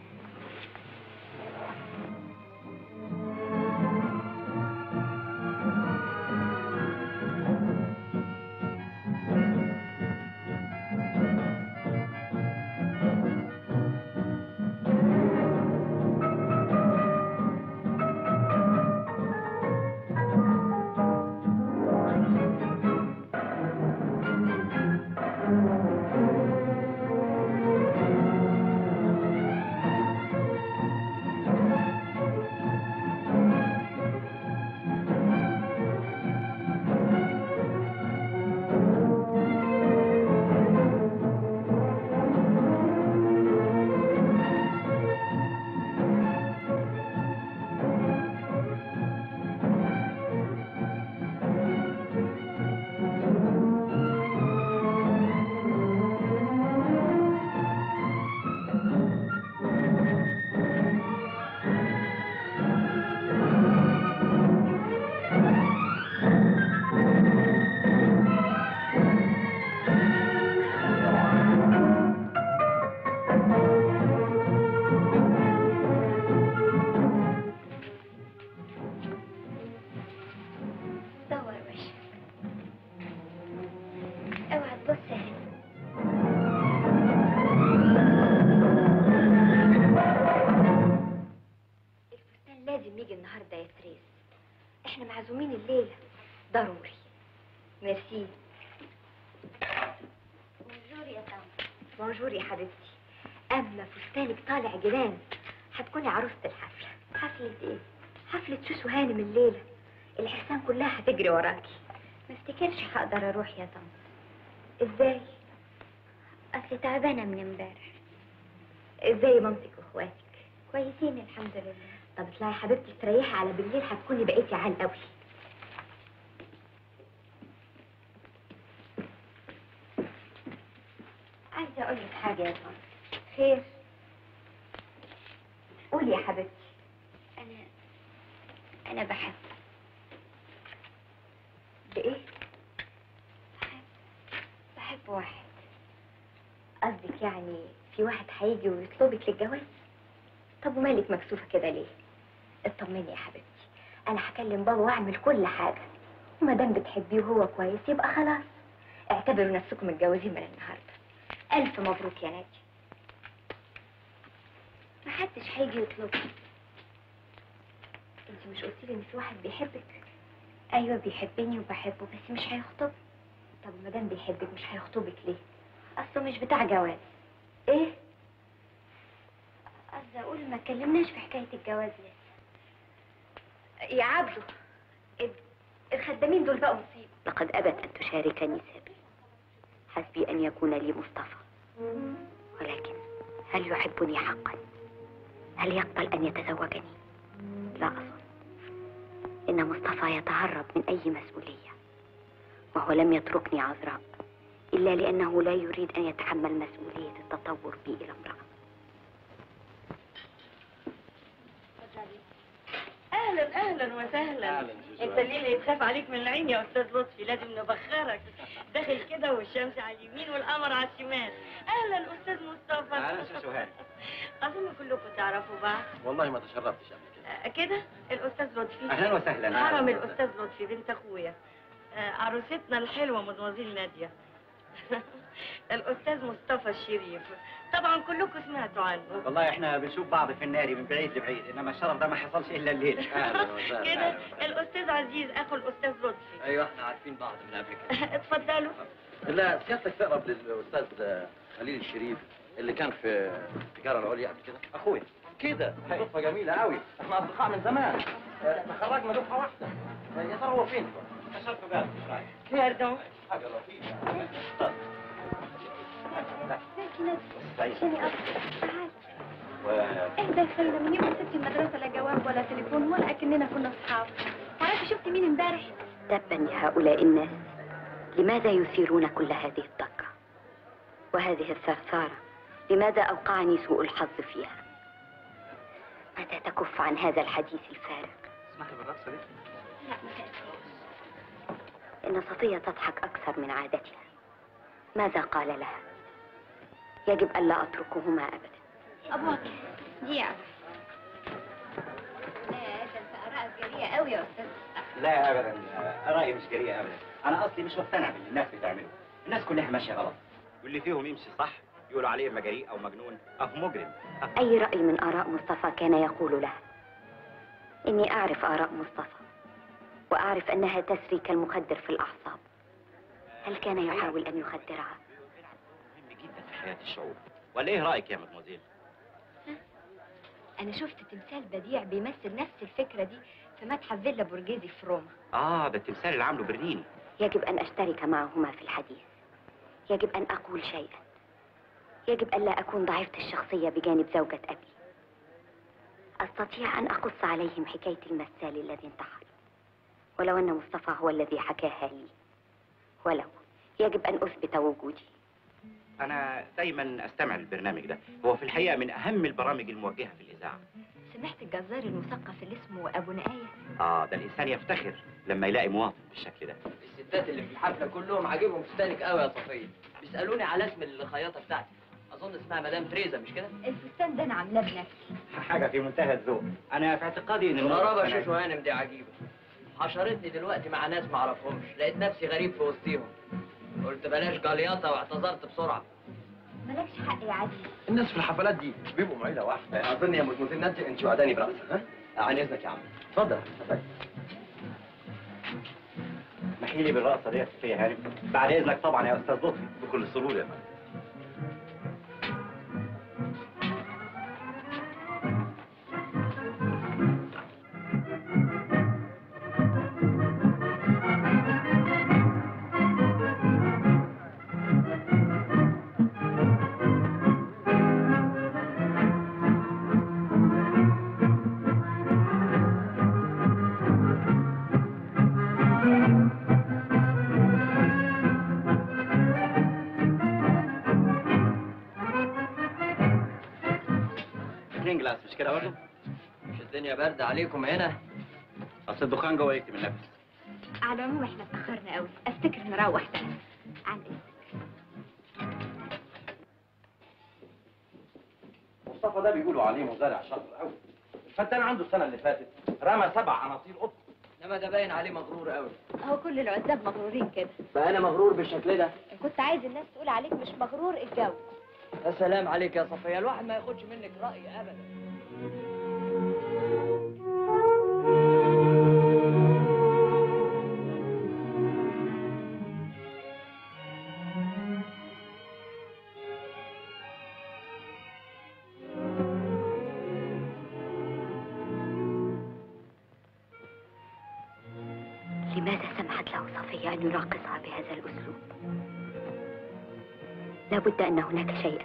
دور وشك اوعى تبص هنا الفستان لازم يجي النهارده يا فريز احنا معزومين الليله ضروري ميرسي بونجور يا طنط بونجور يا حبيبتي اما فستانك طالع جنان هتكوني عروسه الحفله حفله ايه حفله سوسو هانم الليله الحسان كلها هتجري وراكي ما افتكرش هقدر اروح يا طنط ازاي اصل تعبانه من امبارح ازاي مامتك واخواتك كويسين الحمد لله طب اطلعي يا حبيبتي استريحي على بالليل هتكوني بقيتي عال قوي عايزه اقول لك حاجه يا طنط خير قولي يا حبيبتي انا انا بحب بإيه؟ بحب بحب واحد قصدك يعني في واحد هيجي ويطلبك للجواز؟ طب ومالك مكسوفة كده ليه؟ اطمني يا حبيبتي أنا هكلم بابا وأعمل كل حاجة وما دام بتحبيه وهو كويس يبقى خلاص اعتبروا نفسكم متجوزين من النهارده ألف مبروك يا ناجي محدش هيجي يطلبك انت مش قلتي لي ان في واحد بيحبك ايوه بيحبني وبحبه بس مش هيخطب طب ما دام بيحبك مش هيخطبك ليه اصله مش بتاع جواز ايه قصدي اقول ما اتكلمناش في حكايه الجواز لسه يا عبده ال- الخدامين دول بقوا مصيبه لقد ابت ان تشاركني سابي حسبي ان يكون لي مصطفى ولكن هل يحبني حقا هل يقبل ان يتزوجني لا اظن إن مصطفى يتهرب من أي مسؤولية وهو لم يتركني عذراء إلا لأنه لا يريد أن يتحمل مسؤولية التطور بي إلى امرأة اهلا اهلا وسهلا انت الليله يتخاف عليك من العين يا استاذ لطفي لازم نبخرك داخل كده والشمس على اليمين والقمر على الشمال اهلا استاذ مصطفى أهلا أستاذ سهير. اظن كلكم تعرفوا بعض والله ما تشرفتش قبل كده آه، كده الاستاذ لطفي اهلا وسهلا حرم الاستاذ لطفي بنت اخويا آه، عروستنا الحلوه مدموزيل ناديه الأستاذ مصطفى الشريف طبعا كلكم سمعتوا عنه والله احنا بنشوف بعض في النادي من بعيد لبعيد انما الشرف ده ما حصلش الا الليل اهلا وسهلا كده أهلاً وسهلاً. الأستاذ عزيز أخو الأستاذ لطفي ايوه احنا عارفين بعض من قبل كده اتفضلوا لا سيادتك تقرب للاستاذ خليل الشريف اللي كان في التجاره العليا قبل كده اخويا كده صدفه جميله قوي احنا اصدقاء من زمان آه، تخرجنا دفعه واحده آه، يا ترى هو فين؟ كشفت بقى مش رايح باردون حاجه لطيفه سعيد و... اهدى خينا من يوم ما سبت المدرسة لا جواب ولا تليفون ولا أكننا كنا أصحاب تعرفي شفت مين امبارح؟ تبا لهؤلاء الناس لماذا يثيرون كل هذه الضجة وهذه الثرثارة لماذا أوقعني سوء الحظ فيها متى تكف عن هذا الحديث الفارغ اسمحي بالرقصه دي لا ما تأسفش إن صفية تضحك أكثر من عادتها ماذا قال لها يجب ألا أتركهما أبدا أبوك دي عارف لا ده أنت آرائك جريئة قوي يا أستاذ لا ابدا رايي مش جريء ابدا انا اصلي مش مقتنع باللي الناس بتعمله الناس كلها ماشيه غلط واللي فيهم يمشي صح يقولوا عليه اما جريء او مجنون او مجرم أي رأي من آراء مصطفى كان يقول لها إني أعرف آراء مصطفى وأعرف أنها تسري كالمخدر في الأعصاب هل كان يحاول أن يخدرها؟ مهم جدا في حياه الشعوب ولا ايه رايك يا مدموزيل أنا شفت تمثال بديع بيمثل نفس الفكرة دي في متحف فيلا بورجيزي في روما اه ده التمثال اللي عامله برليني يجب أن أشترك معهما في الحديث يجب أن أقول شيئا يجب ألا أكون ضعيفة الشخصية بجانب زوجة أبي أستطيع أن أقص عليهم حكاية المثال الذي انتحر ولو أن مصطفى هو الذي حكاها لي ولو يجب أن أثبت وجودي انا دايما استمع للبرنامج ده هو في الحقيقه من اهم البرامج الموجهه في الاذاعه سمعت الجزار المثقف اللي اسمه أبو نقاية اه ده الانسان يفتخر لما يلاقي مواطن بالشكل ده الستات اللي في الحفله كلهم عاجبهم فستانك قوي يا صفيه بيسالوني على اسم الخياطه بتاعتي اظن اسمها مدام تريزا مش كده الفستان ده أنا عاملاه بنفسي حاجه في منتهى الذوق انا في اعتقادي ان الغرابه أنا- شوشو هانم دي عجيبه حشرتني دلوقتي مع ناس ما اعرفهمش لقيت نفسي غريب في وسطيهم قلت بلاش جلياطه واعتذرت بسرعه مالكش حق يا عزيز الناس في الحفلات دي بيبقوا عيله واحده اظن يا مدموزيل نادي انت وعداني براسك ها عن اذنك يا عم اتفضل اتفضل اسمحي لي بالرقصه ديت فيها هانم بعد اذنك طبعا يا استاذ لطفي بكل سرور يا فندم اتنين جلاس مش كده برضه؟ مش الدنيا برد عليكم هنا اصل الدخان جوه يكتم النفس على العموم احنا اتأخرنا قوي افتكر نروح بقى عن اذنك مصطفى ده بيقولوا عليه مزارع شاطر قوي الفتان عنده السنه اللي فاتت رمى سبع عناصير قطن انما ده باين عليه مغرور قوي هو كل العزاب مغرورين كده بقى انا مغرور بالشكل ده كنت عايز الناس تقول عليك مش مغرور الجو يا سلام عليك يا صفيه الواحد ما ياخدش منك راي ابدا لماذا سمحت له صفية أن يراقصها بهذا الأسلوب؟ لابد أن هناك شيئا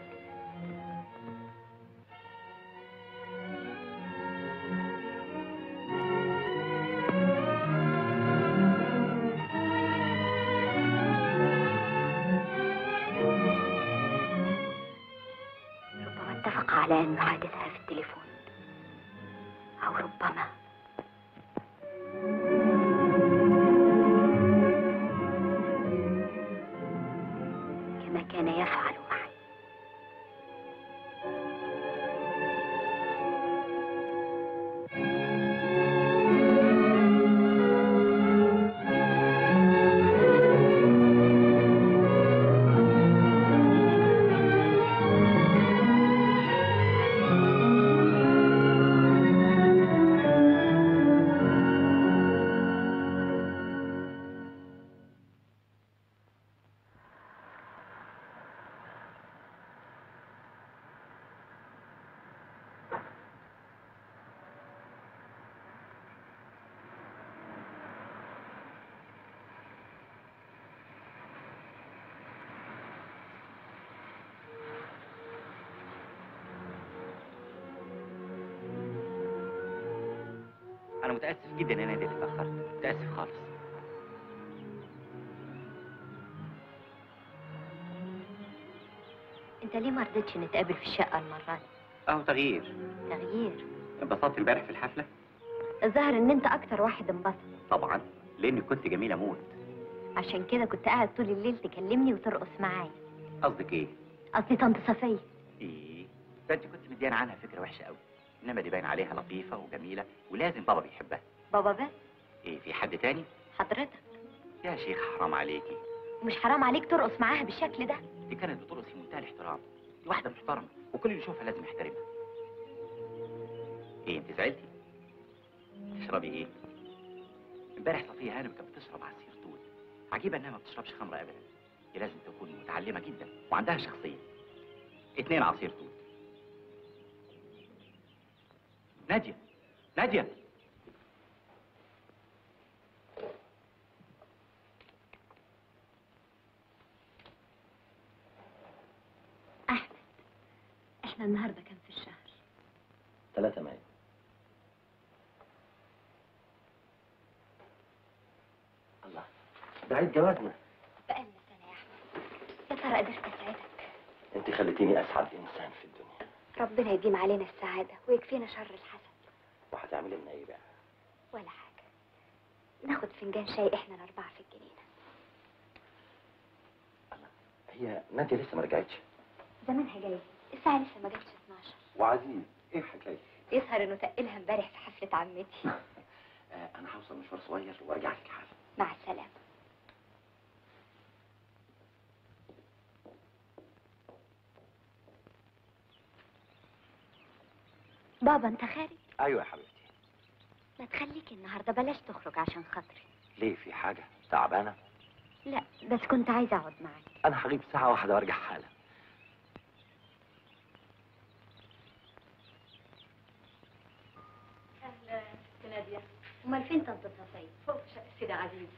ربما اتفق على أن يحادثها في التليفون أو ربما كما كان يفعل معي انا متاسف جدا ان انا اللي اتاخرت متاسف خالص انت ليه ما رضيتش نتقابل في الشقه المره دي اهو تغيير تغيير انبسطت امبارح في الحفله الظاهر ان انت اكتر واحد انبسط طبعا لاني كنت جميله موت عشان كده كنت قاعد طول الليل تكلمني وترقص معايا قصدك ايه قصدي طنط صفيه ايه ده انت كنت مديانه عنها فكره وحشه قوي انما دي باين عليها لطيفه وجميله ولازم بابا بيحبها بابا بس ايه في حد تاني حضرتك يا شيخ حرام عليكي مش حرام عليك ترقص معاها بالشكل ده دي كانت بترقص في منتهى الاحترام دي واحده محترمه وكل اللي يشوفها لازم يحترمها ايه انت زعلتي تشربي ايه امبارح صفيه هانم كانت بتشرب عصير توت عجيبه انها ما بتشربش خمره ابدا دي لازم تكون متعلمه جدا وعندها شخصيه اتنين عصير توت ناديه ناديه احمد احنا النهارده كام في الشهر 3 مايو الله ده عيد جوازنا بقالنا سنه يا احمد يا ترى قدرت اسعدك انت خليتيني اسعد انسان في الدنيا ربنا يديم علينا السعاده ويكفينا شر الحسد وهتعملي لنا ايه بقى ولا حاجه ناخد فنجان شاي احنا الاربعه في الجنينه هي ناديه لسه ما رجعتش زمانها جاي الساعه لسه ما جاتش 12 وعزيز ايه حكايتي يظهر انه تقلها امبارح في حفله عمتي آه انا هوصل مشوار صغير وارجع لك حالا مع السلامه بابا انت خارج ايوه يا حبيبتي ما تخليك النهارده بلاش تخرج عشان خاطري ليه في حاجه تعبانه لا بس كنت عايزه اقعد معاك انا هغيب ساعه واحده وارجع حالا اهلا ست ناديه امال فين طنط صفيه فوق في شقه سيدي عزيز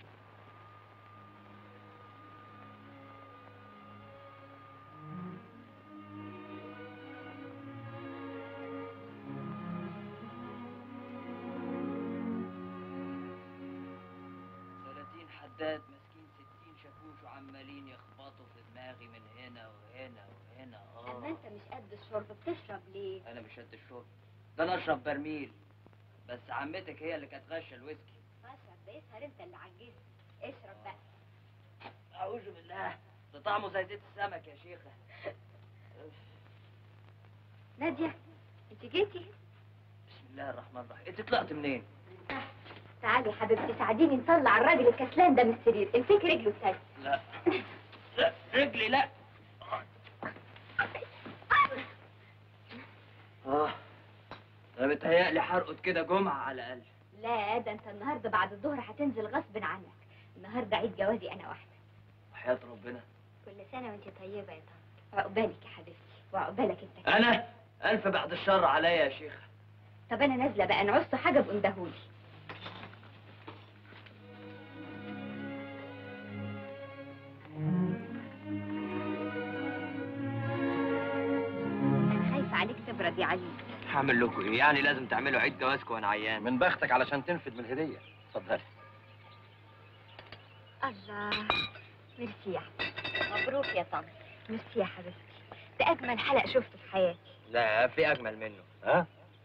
ثلاثين حداد ماسكين ستين شاكوش وعمالين يخبطوا في دماغي من هنا وهنا وهنا اما اه انت مش قد الشرب بتشرب ليه انا مش قد الشرب ده انا اشرب برميل بس عمتك هي اللي كانت غشه الويسكي اشرب ده يسهر انت اللي عجزت اشرب بقى اعوذ بالله ده طعمه زي زيت السمك يا شيخه ناديه انت جيتي بسم الله الرحمن الرحيم انت طلعت منين تعالي يا حبيبتي ساعديني نطلع الراجل الكسلان ده من السرير امسكي رجله التانية لا لا رجلي لا اه انا متهيألي هرقد كده جمعة على الأقل لا ده انت النهارده بعد الظهر هتنزل غصب عنك النهارده عيد جوازي انا واحده وحياة ربنا كل سنه وانت طيبه يا طنط عقبالك يا حبيبتي وعقبالك انت كمان. أنا ألف بعد الشر عليا يا شيخة طب انا نازله بقى نعوزت حاجه بقندهولي انا خايفه عليك تبرد يا عزيز هعمل لكم إيه يعني لازم تعملوا عيد جوازكم وأنا عيان من بختك علشان تنفد من الهديه اتفضلي الله ميرسي يا حبيبتي مبروك يا طنط ميرسي يا حبيبتي ده اجمل حلق شفته في حياتي لا في أجمل منه ها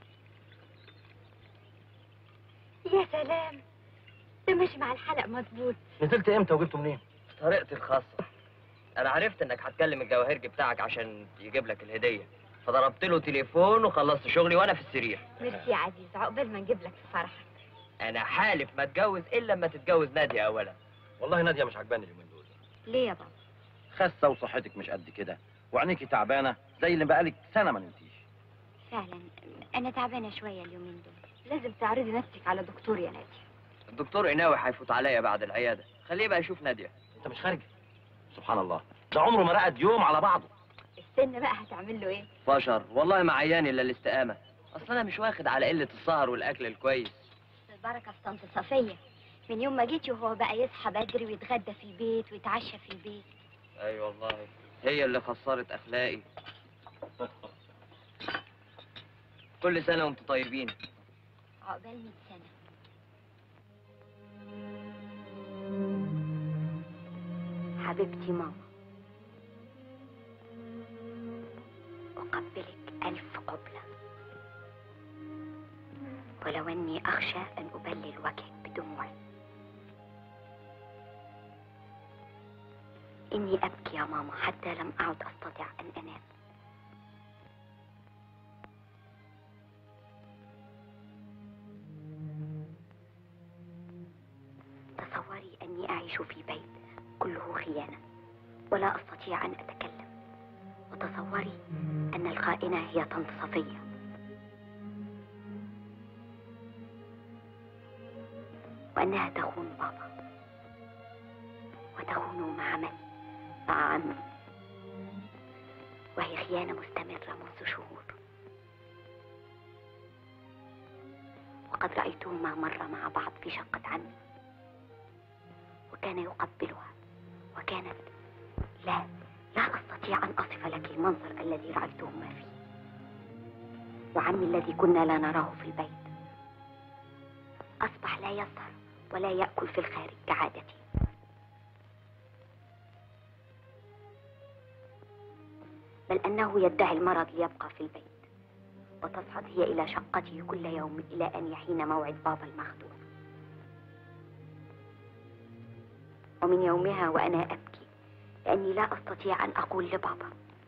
يا سلام ده ماشي مع الحلق مظبوط نزلت امتى وجبته منين طريقتي الخاصة أنا عرفت إنك هتكلم الجواهرجي بتاعك عشان يجيب لك الهدية فضربت له تليفون وخلصت شغلي وأنا في السرير ميرسي يا عزيز عقبال ما نجيب لك في فرحك أنا حالف ما اتجوز إلا لما تتجوز نادية أولا والله ناديه مش عجباني اليومين دول ليه يا بابا خاسه وصحتك مش قد كده وعينيكي تعبانه زي اللي بقالك سنه ما نمتيش فعلا انا تعبانه شويه اليومين دول لازم تعرضي نفسك على دكتور يا ناديه الدكتور قناوي هيفوت عليا بعد العيادة خليه بقى يشوف نادية انت مش خارج سبحان الله ده عمره ما رقد يوم على بعضه السن بقى هتعمل له ايه بشر والله ما عيان إلا الاستقامة أصل أنا مش واخد على قلة السهر والأكل الكويس البركه في طنط صفيه من يوم ما جيتي وهو بقى يصحى بدري ويتغدى في البيت ويتعشى في البيت أي والله هي اللي خسرت أخلاقي كل سنة وأنتم طيبين عقبال 100 سنه حبيبتي ماما أقبلك ألف قبلة ولو أني أخشى أن أبلل وجهك بدموعي إني أبكي يا ماما حتى لم أعد أستطيع أن أنام تصوري أني أعيش في بيت كله خيانة ولا أستطيع أن أتكلم وتصوري أن الخائنة هي طنط صفية وأنها تخون بابا وتخون مع من؟ مع عمي وهي خيانة مستمرة منذ شهور وقد رأيتهما مرة مع بعض في شقة عمي وكان يقبلها وكانت لا لا أستطيع أن أصف لك المنظر الذي رأيتهما فيه وعمي الذي كنا لا نراه في البيت أصبح لا يظهر ولا يأكل في الخارج كعادته بل أنه يدعي المرض ليبقى في البيت وتصعد هي إلى شقته كل يوم إلى أن يحين موعد بابا المخدوع ومن يومها وأنا أبكي لأني لا أستطيع أن أقول لبابا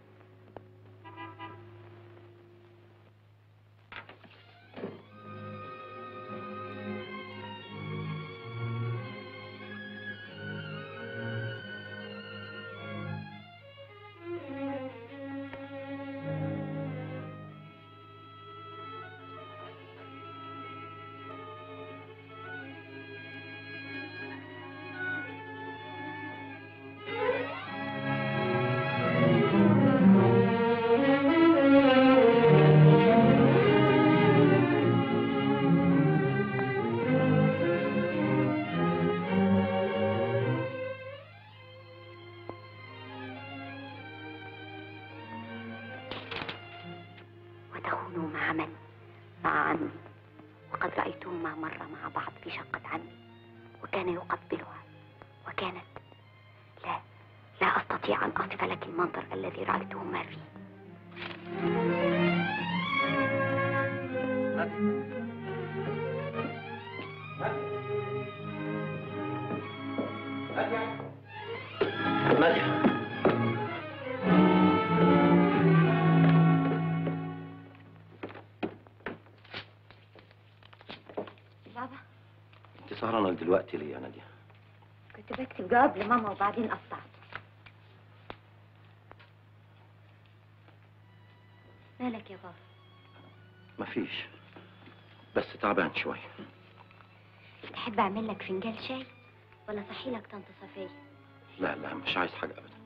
وتخونوا مع من؟ مع عمي وقد رأيتهما مرة مع بعض في شقة عمي وكان يقبلها وكانت لا لا أستطيع أن أصف لك المنظر الذي رأيتهما فيه نادية بابا انت سهرانة دلوقتي ليه يا نادية؟ كنت بكتب جواب لماما وبعدين قطعت مالك يا بابا مفيش بس تعبان شوية تحب أعمل لك فنجان شاي ولا صحي لك طنط صفية لا لا مش عايز حاجة أبدا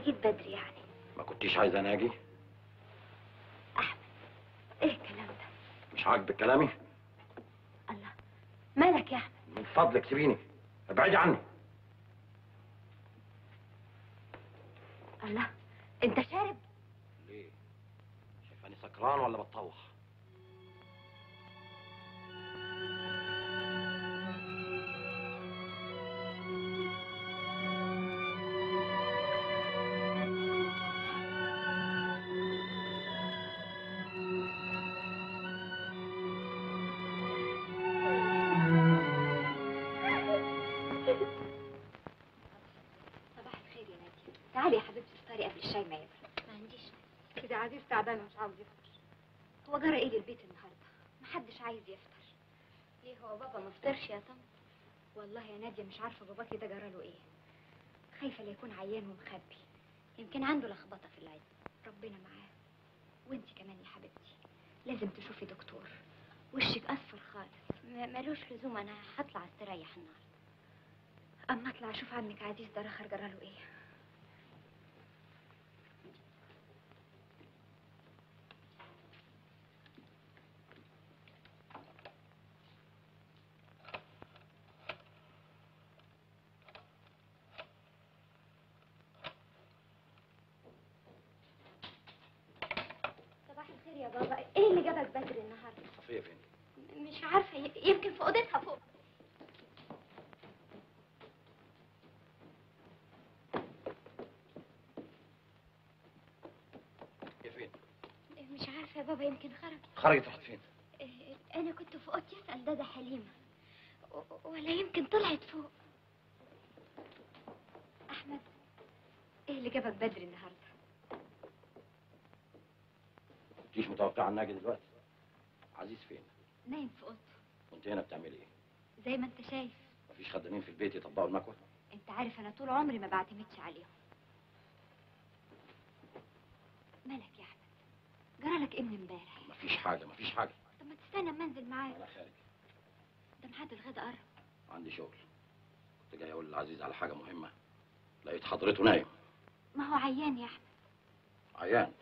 جيت بدري يعني ما كنتيش عايزه انا اجي احمد ايه الكلام ده مش عاجبك كلامي الله مالك يا احمد من فضلك سيبيني ابعدي عني الله انت شارب ليه شايفاني سكران ولا بتطوح صباح الخير يا ناديه تعالي يا حبيبتي افطري قبل الشاي ما يبرد ما عنديش كده عزيز تعبان ومش عاوز يفطر هو جرى ايه للبيت النهارده محدش عايز يفطر ليه هو بابا ما فطرش يا طنط والله يا ناديه مش عارفه باباكي ده جرى له ايه خايفه لا يكون عيان ومخبي يمكن عنده لخبطه في العين ربنا معاه وانت كمان يا حبيبتي لازم تشوفي دكتور وشك اصفر خالص ملوش لزوم انا هطلع استريح النهارده اما اطلع اشوف عمك عزيز ده رخر جرى له ايه صباح الخير يا بابا ايه اللي جابك بدري النهارده صفيه فين مش عارفه ي- يمكن في اوضتها فوق هي فين مش عارفه يا بابا يمكن خرج خرجت راحت فين إيه، انا كنت في اوضتي اسال دادا حليمه و- ولا يمكن طلعت فوق احمد ايه اللي جابك بدري النهارده كنتيش متوقعه اني اجي دلوقتي عزيز فين نايم في اوضته كنت هنا بتعملي ايه زي ما انت شايف مفيش خدامين في البيت يطبقوا المكوى انت عارف انا طول عمري ما بعتمدش عليهم مالك يا احمد جرالك ايه من امبارح مفيش حاجه مفيش حاجه طب ما تستنى اما انزل معاك انا خارج ده ميعاد الغدا قرب عندي شغل كنت جاي اقول للعزيز على حاجه مهمه لقيت حضرته نايم ما هو عيان يا احمد عيان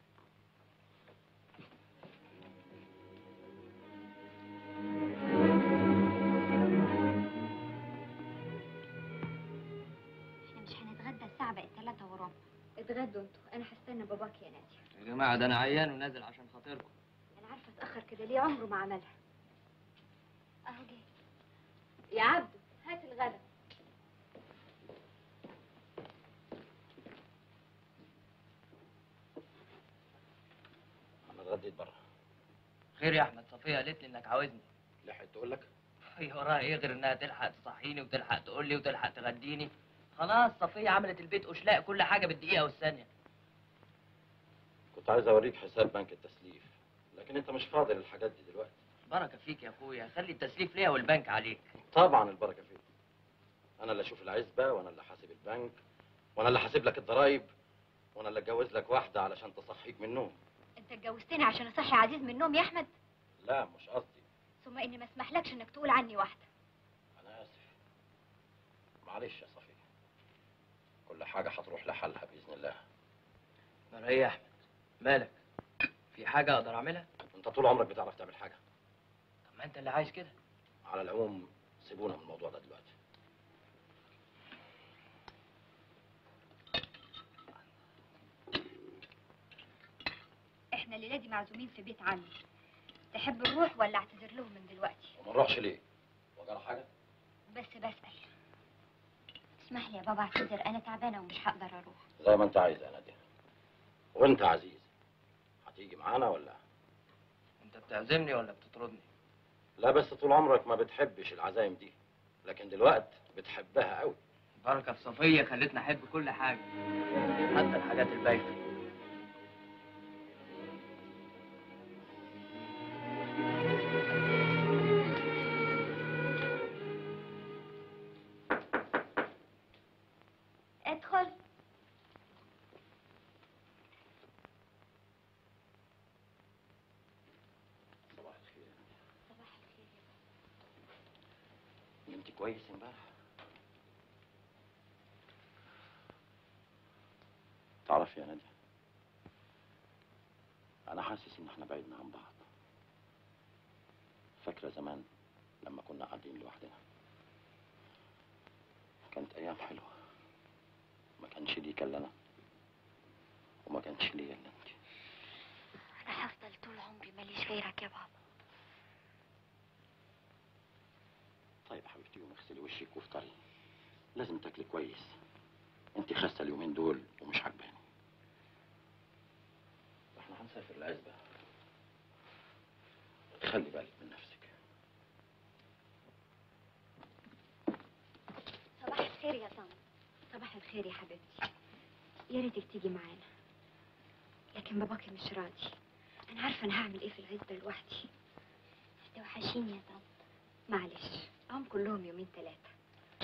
احنا مش هنتغدى الساعه بقت 3 وربع اتغدوا انتوا انا هستنى باباك يا ناديه يا جماعه ده انا عيان ونازل عشان خاطركم انا عارفه اتاخر كده ليه عمره ما عملها اهو جه يا عبدو هات الغدا انا اتغديت بره خير يا احمد صفيه قالت لي انك عاوزني لحقت تقول لك هي وراها ايه غير انها تلحق تصحيني وتلحق تقول لي وتلحق تغديني خلاص صفيه عملت البيت اشلاء كل حاجه بالدقيقه والثانيه كنت عايز اوريك حساب بنك التسليف لكن انت مش فاضي للحاجات دي دلوقتي بركه فيك يا اخويا خلي التسليف ليها والبنك عليك طبعا البركه فيك انا اللي اشوف العزبه وانا اللي حاسب البنك وانا اللي حاسب لك الضرايب وانا اللي اتجوز لك واحده علشان تصحيك من النوم انت اتجوزتني عشان اصحي عزيز من النوم يا احمد لا مش قصدي ثم اني ما اسمحلكش انك تقول عني واحده انا اسف معلش يا صفيه كل حاجه هتروح لحالها باذن الله مال ايه يا احمد مالك في حاجه اقدر اعملها انت طول عمرك بتعرف تعمل حاجه طب ما انت اللي عايز كده على العموم سيبونا من الموضوع ده دلوقتي احنا الليله دي معزومين في بيت عمي تحب نروح ولا اعتذر لهم من دلوقتي وما نروحش ليه وجرى حاجه بس بسال اسمح لي يا بابا اعتذر انا تعبانه ومش هقدر اروح زي ما انت عايز يا ناديه وانت عزيز هتيجي معانا ولا انت بتعزمني ولا بتطردني لا بس طول عمرك ما بتحبش العزايم دي لكن دلوقتي بتحبها قوي بركه في صفيه خلتني احب كل حاجه حتى الحاجات البايخه ادخل صباح الخير صباح الخير نمت كويس امبارح احنا بعدنا عن بعض فاكرة زمان لما كنا قاعدين لوحدنا كانت أيام حلوة ما كانش ليك إلا أنا وما كانش ليا إلا أنت انا هفضل طول عمري ماليش غيرك يا بابا طيب حبيبتي قومي اغسلي وشك وافطري لازم تاكلي كويس انت خاسه اليومين دول ومش عاجباني احنا هنسافر العزبه خلي بالك من نفسك صباح الخير يا طنط صباح الخير يا حبيبتي يا ريتك تيجي معانا لكن باباكي مش راضي انا عارفه انا هعمل ايه في العزبه لوحدي توحشيني يا طنط معلش هم كلهم يومين ثلاثه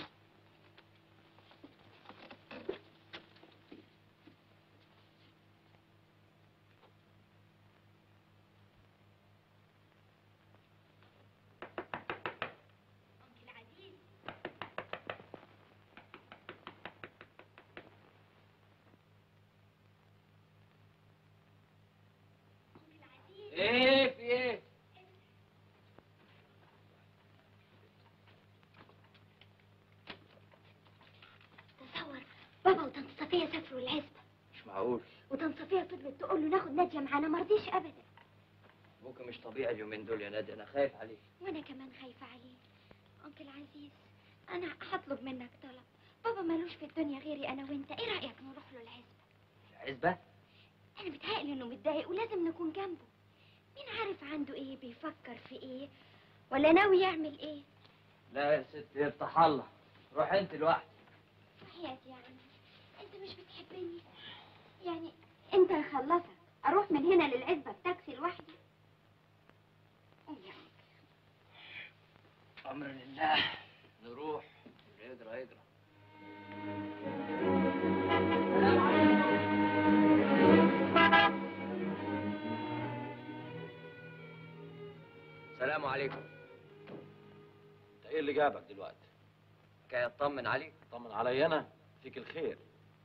ايه في ايه تصور بابا وطنط صفيه سافروا العزبه مش معقول وطنط صفيه فضلت تقول له ناخد ناديه معانا ما رضيش ابدا ابوك مش طبيعي اليومين دول يا نادي انا خايف عليك وانا كمان خايفه عليه انكل عزيز انا هطلب منك طلب بابا ملوش في الدنيا غيري انا وانت ايه رايك نروح له العزبه العزبه انا متهيألي انه متضايق ولازم نكون جنبه مين عارف عنده ايه بيفكر في ايه ولا ناوي يعمل ايه لا يا ست افتح الله روح انت لوحدك وحياتي يعني انت مش بتحبني يعني انت يخلصك اروح من هنا للعزبه بتاكسي لوحدي قوم يا أنكل. امر لله نروح اللي يجرى يجرى السلام عليكم انت ايه اللي جابك دلوقتي كي اطمن عليك طمن عليا انا فيك الخير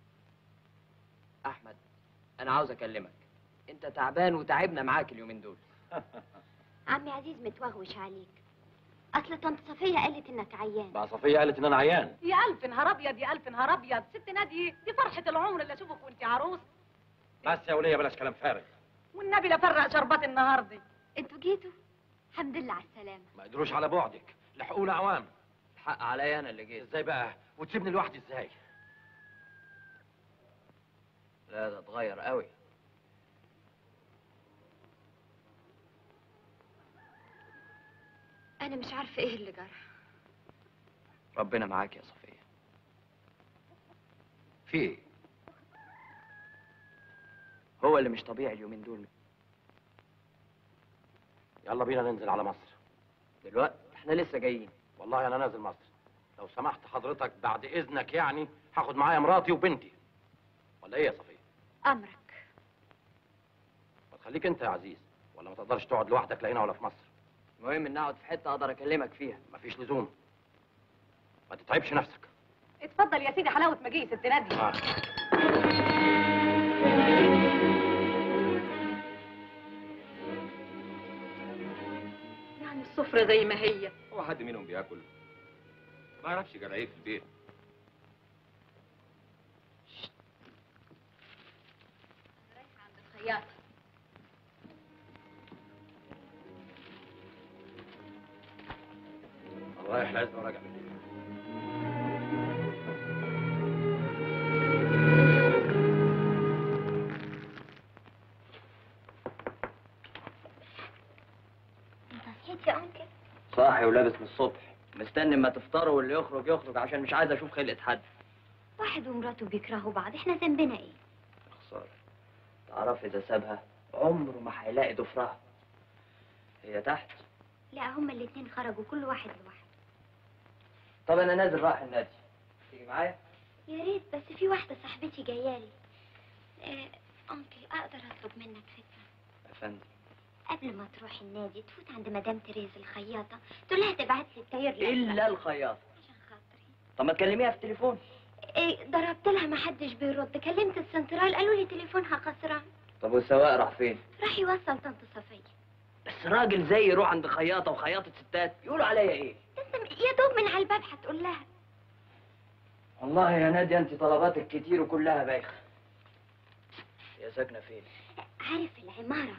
احمد انا عاوز اكلمك انت تعبان وتعبنا معاك اليومين دول عمي عزيز متوغوش عليك اصل طنط صفيه قالت انك عيان بقى صفيه قالت ان انا عيان يا الف نهار ابيض يا الف نهار ابيض ست نادي دي فرحه العمر اللي اشوفك وانت عروس بس يا وليه بلاش كلام فارغ والنبي لا فرق شربات النهارده انتوا جيتوا الحمد لله على السلامه ما قدروش على بعدك لحقونا عوام الحق عليا انا اللي جيت ازاي بقى وتسيبني لوحدي ازاي لا ده اتغير قوي انا مش عارفه ايه اللي جرى ربنا معاك يا صفيه في ايه هو اللي مش طبيعي اليومين دول يلا بينا ننزل على مصر دلوقتي احنا لسه جايين والله انا نازل مصر لو سمحت حضرتك بعد اذنك يعني هاخد معايا مراتي وبنتي ولا ايه يا صفيه امرك ما تخليك انت يا عزيز ولا ما تقدرش تقعد لوحدك لا هنا ولا في مصر المهم ان اقعد في حته اقدر اكلمك فيها مفيش لزوم ما تتعبش نفسك اتفضل يا سيدي حلاوه مجيء ست نادي آه. يعني السفره زي ما هي هو حد منهم بياكل ما اعرفش جرى ايه في البيت عند الخياط انا رايح العزبه وراجع بالليل انت صحيت يا انكل صاحي ولابس من الصبح مستني اما تفطروا واللي يخرج يخرج عشان مش عايز اشوف خلقه حد واحد ومراته بيكرهوا بعض احنا ذنبنا ايه خساره تعرف اذا سابها عمره ما هيلاقي ضفرها هي تحت لا هما الاتنين خرجوا كل واحد لوحده طب انا نازل رايح النادي تيجي معايا يا ريت بس في واحده صاحبتي جايالي آه انكل اقدر اطلب منك فكره يا فندم قبل ما تروح النادي تفوت عند مدام تريز الخياطه تقول لها تبعت لي التاير الا الخياط عشان خاطري طب ما تكلميها في التليفون إيه ضربت لها ما حدش بيرد كلمت السنترال قالوا لي تليفونها خسران طب والسواق راح فين راح يوصل طنط صفية بس راجل زي يروح عند خياطه وخياطه ستات يقولوا عليا ايه انت يا دوب من على الباب هتقول لها والله يا نادية انت طلباتك كتير وكلها بايخه يا ساكنه فين عارف العمارة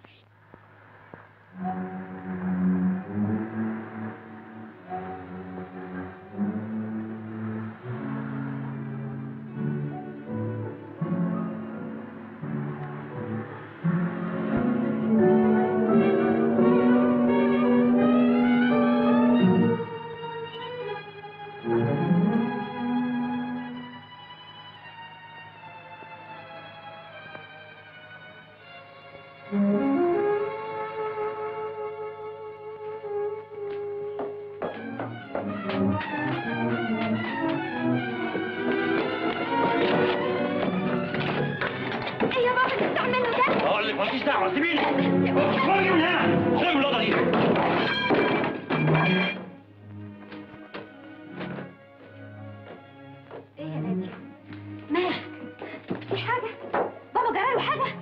ايه يا بابا انت بتعمله ده؟ بقول لك مالكيش دعوه سيبيني خرجي من هنا شيل الاوضه دي ايه يا نادية؟ مالك؟ في حاجة؟ بابا جراله حاجة؟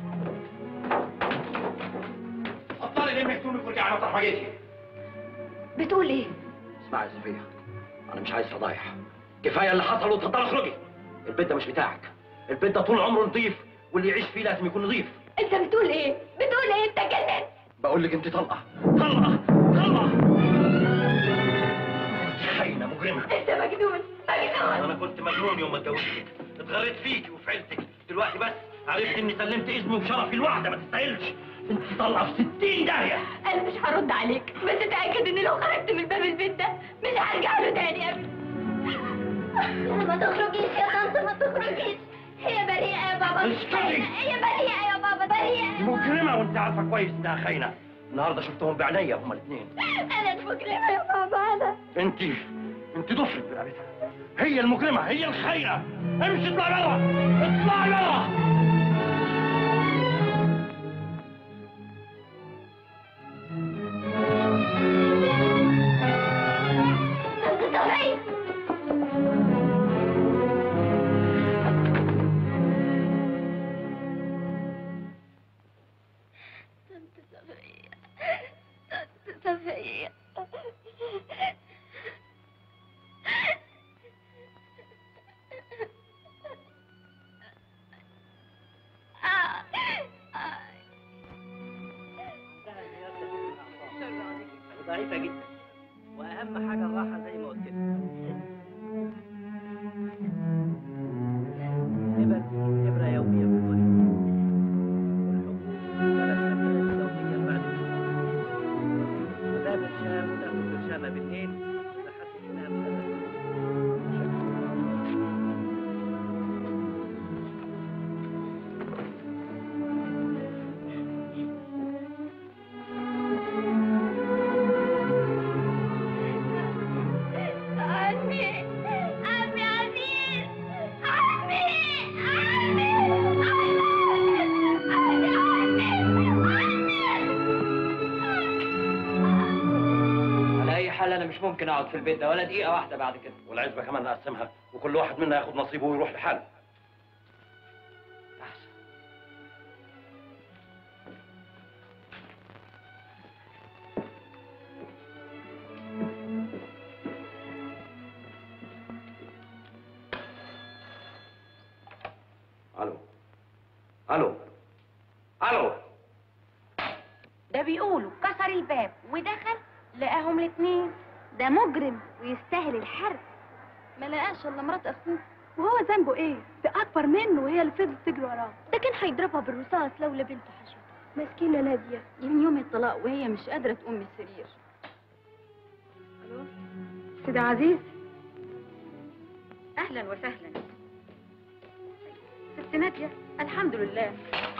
بطلي ليه مكتومك وارجعي مطرح ما جيتي بتقول ايه؟ اسمعي يا صفيه انا مش عايز فضايح كفايه اللي حصل وتفضلي اخرجي البيت ده مش بتاعك البيت ده طول عمره نظيف واللي يعيش فيه لازم يكون نظيف انت بتقول ايه؟ بتقول ايه؟ انت جننت بقول لك انت طلقه طلقه طلقه خاينه مجرمه انت مجنون مجنون انا كنت مجنون يوم ما اتجوزتك اتغريت فيكي وفي عيلتك دلوقتي بس عرفت اني سلمت اسمي وشرفي لواحده ما تستاهلش انت طالعه في 60 داهيه انا مش هرد عليك بس اتاكد ان لو خرجت من باب البيت ده مش هرجع له تاني ابدا ما تخرجيش يا طنط ما تخرجيش هي بريئه يا بابا اسكتي. هي بريئه يا بابا بريئه دي مجرمه وانت عارفه كويس انها خاينه النهارده شفتهم بعينيا هما الاثنين انا المجرمه يا بابا انا انت انت ضفرك برقبتها هي المجرمه هي الخاينه امشي اطلعي بره اطلعي بره طنط صفية طنط صفية طنط صفية آه. آه. ضعيفه جدا واهم حاجه الراحه زي ما قلت لك ابر ابره يوميه في الوجه والحب ثلاث أمثلة يوميا بعد الفطور. وده برشام وتاخد برشامه بالليل لحد تنام ثلاث عمي عمي عزيز عمي عمي عمي على اي حال انا مش ممكن اقعد في البيت ده ولا دقيقه واحده بعد كده والعزبه كمان نقسمها وكل واحد منا ياخد نصيبه ويروح لحاله احسن الو الو الو ده بيقولوا كسر الباب ودخل لقاهم الاتنين ده مجرم ويستاهل الحرب ما لقاش الا مرات اخوه وهو ذنبه ايه؟ ده اكبر منه وهي اللي فضلت تجري وراه ده كان هيضربها بالرصاص لولا بنته حشوة مسكينه ناديه دي من يوم الطلاق وهي مش قادره تقوم من السرير الو سيدي عزيز اهلا وسهلا ست ناديه الحمد لله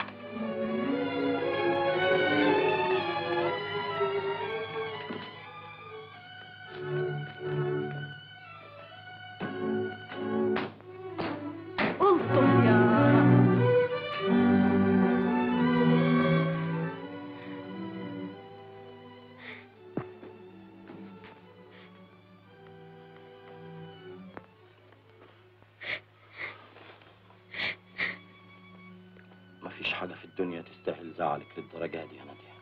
الطم يا مفيش مفيش حاجة في الدنيا تستاهل زعلك للدرجة دي يا نادية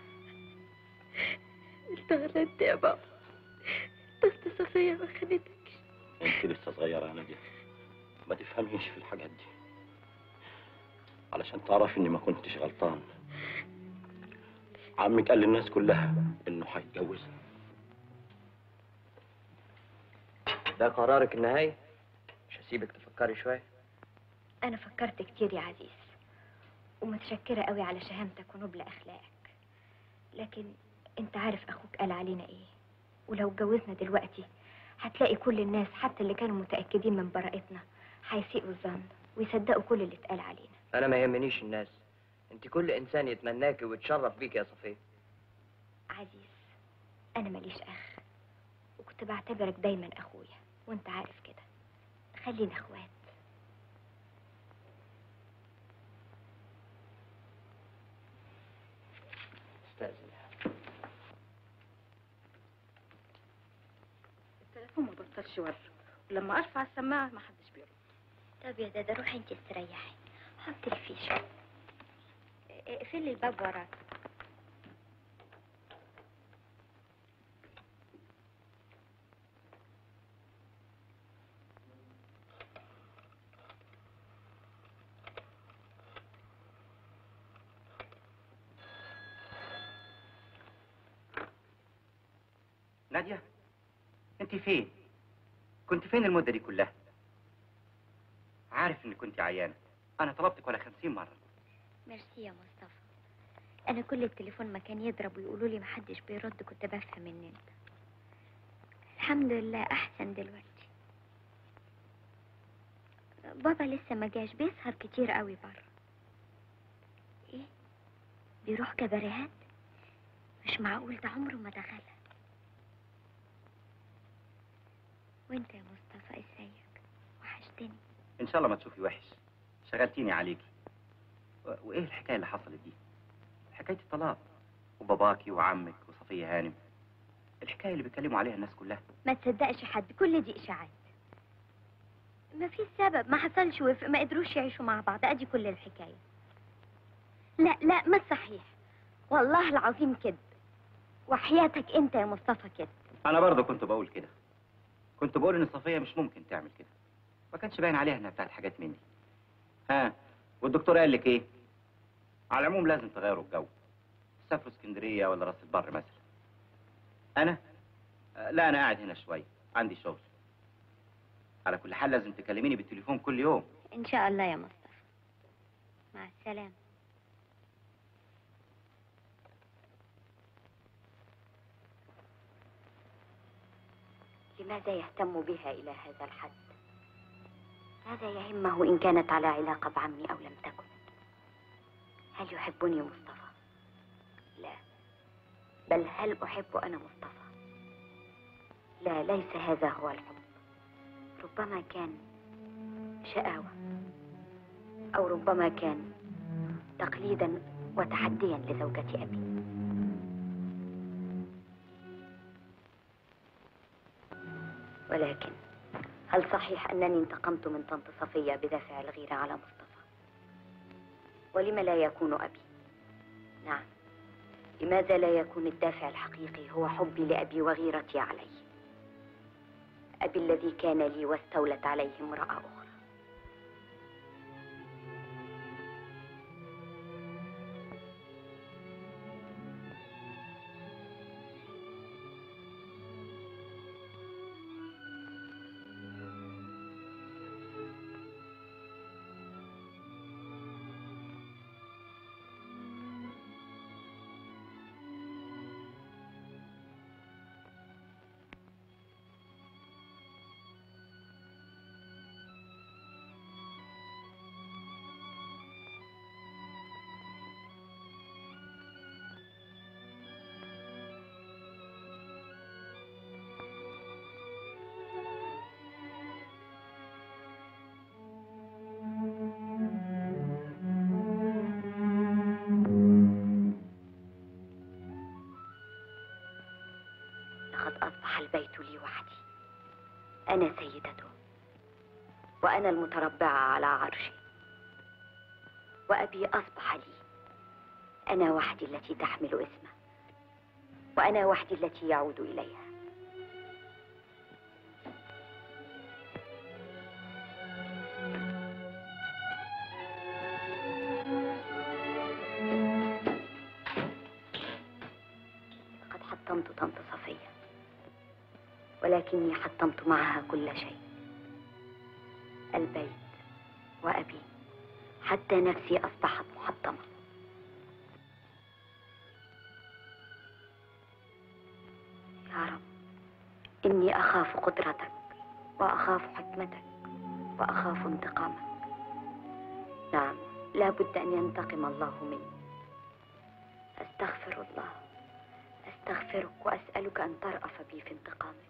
انت غلطت يا بابا تخت صفية ما خدتكش انت لسه صغيرة يا نادية ما تفهميش في الحاجات دي علشان تعرفي اني ما كنتش غلطان عمك قال للناس كلها انه هيتجوزها ده قرارك النهائي مش هسيبك تفكري شويه انا فكرت كتير يا عزيز ومتشكرة قوي على شهامتك ونبل اخلاقك لكن انت عارف اخوك قال علينا ايه ولو اتجوزنا دلوقتي هتلاقي كل الناس حتى اللي كانوا متأكدين من براءتنا هيسيئوا الظن ويصدقوا كل اللي اتقال علينا انا ما يهمنيش الناس انت كل انسان يتمناكي ويتشرف بيك يا صفيه عزيز انا ماليش اخ وكنت بعتبرك دايما اخويا وانت عارف كده خلينا اخوات استاذن التليفون ما بطلش ورد ولما ارفع السماعة ما حدش بيرد طب يا دادا روحي انت استريحي حطي الفيشة اقفلي الباب وراك نادية انت فين كنت فين المدة دي كلها عارف انك كنت عيانة انا طلبتك ولا خمسين مرة ميرسي يا مصطفى انا كل التليفون ما كان يضرب ويقولوا لي محدش بيرد كنت بفهم ان انت الحمد لله احسن دلوقتي بابا لسه ما جاش بيسهر كتير قوي بره ايه بيروح كباريهات مش معقول ده عمره ما دخلها وانت يا مصطفى ازيك وحشتني ان شاء الله ما تشوفي وحش شغلتيني عليكي و... وايه الحكاية اللي حصلت دي حكاية الطلاق وباباكي وعمك وصفية هانم الحكاية اللي بيتكلموا عليها الناس كلها ما تصدقش حد كل دي اشاعات ما في سبب ما حصلش وفق ما قدروش يعيشوا مع بعض ادي كل الحكايه لا لا مش صحيح والله العظيم كده وحياتك انت يا مصطفى كده انا برضه كنت بقول كده كنت بقول ان صفية مش ممكن تعمل كده ما كانش باين عليها انها بتاعت حاجات مني ها والدكتور قال لك ايه على العموم لازم تغيروا الجو تسافروا اسكندريه ولا راس البر مثلا انا آه، لا انا قاعد هنا شويه عندي شغل على كل حال لازم تكلميني بالتليفون كل يوم ان شاء الله يا مصطفى مع السلامه لماذا يهتم بها إلى هذا الحد؟ ماذا يهمه إن كانت على علاقة بعمي أو لم تكن؟ هل يحبني مصطفى؟ لا بل هل أحب أنا مصطفى؟ لا ليس هذا هو الحب ربما كان شقاوة أو ربما كان تقليدا وتحديا لزوجة أبي ولكن هل صحيح أنني انتقمت من طنط صفية بدافع الغيرة على مصطفى؟ ولم لا يكون أبي؟ نعم لماذا لا يكون الدافع الحقيقي هو حبي لأبي وغيرتي عليه؟ أبي الذي كان لي واستولت عليه امرأة أخرى لقد أصبح البيت لي وحدي أنا سيدته وأنا المتربعة على عرشي وأبي أصبح لي أنا وحدي التي تحمل اسمه وأنا وحدي التي يعود إليها لقد حطمت طنط صفية ولكني حطمت معها كل شيء البيت وأبي حتى نفسي أصبحت محطمة يا رب إني أخاف قدرتك وأخاف حكمتك وأخاف انتقامك نعم لا بد أن ينتقم الله مني أستغفر الله أستغفرك وأسألك أن ترأف بي في انتقامك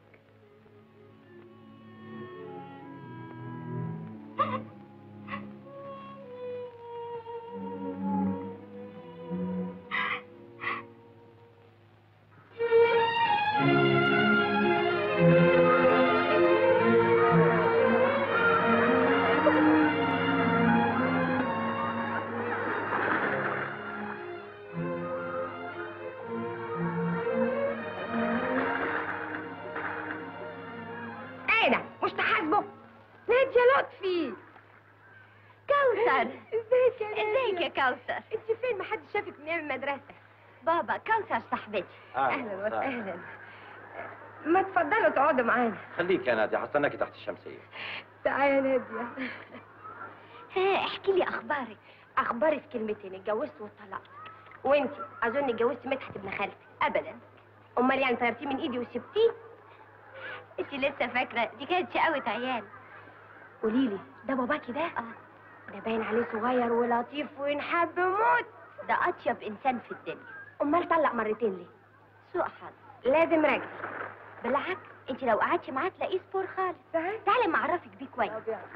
ايه ده مش تحاسبه نادية لطفي كوثر ازيك يا ازيك يا كوثر انت فين محدش شافك من ايام المدرسة بابا كوثر صاحبتي اهلا وسهلا ما تفضلوا تقعدوا معانا خليك يا نادية هستناكي تحت الشمسية تعالى يا نادية ها احكي لي اخبارك اخباري في كلمتين اتجوزت واتطلقت وانت اظن اتجوزتي مدحت ابن خالتك ابدا امال يعني طيرتيه من ايدي وسبتيه انت لسه فاكره دي كانت شقاوة عيال قولي لي ده باباكي ده اه ده باين عليه صغير ولطيف وينحب موت ده اطيب انسان في الدنيا امال طلق مرتين ليه سوء حظ لازم راجل بالعكس انت لو قعدتي معاه تلاقيه سبور خالص تعالي ما اعرفك بيه كويس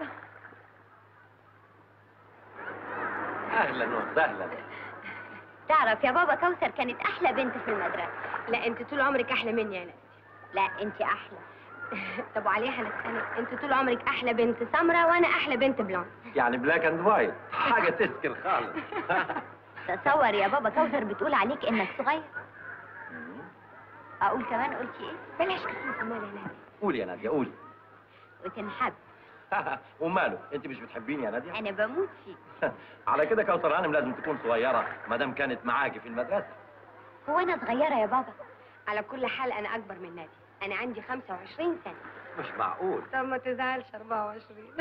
أهلا وسهلا تعرف يا بابا كوثر كانت احلى بنت في المدرسه لا انت طول عمرك احلى مني يا نادية لا انت احلى طب وعليها هنسألك انت طول عمرك احلى بنت سمرة وانا احلى بنت بلوند يعني بلاك اند وايت حاجة تسكر خالص تصور يا بابا كوثر بتقول عليك انك صغير اقول كمان قلتي ايه بلاش كتير امال يا نادية قولي يا نادية قولي وتنحب وماله انت مش بتحبيني يا نادية انا بموت فيك على كده كوثر هانم لازم تكون صغيرة ما دام كانت معاكي في المدرسة هو انا صغيره يا بابا على كل حال انا اكبر من نادية انا عندي 25 سنة مش معقول طب ما تزعلش 24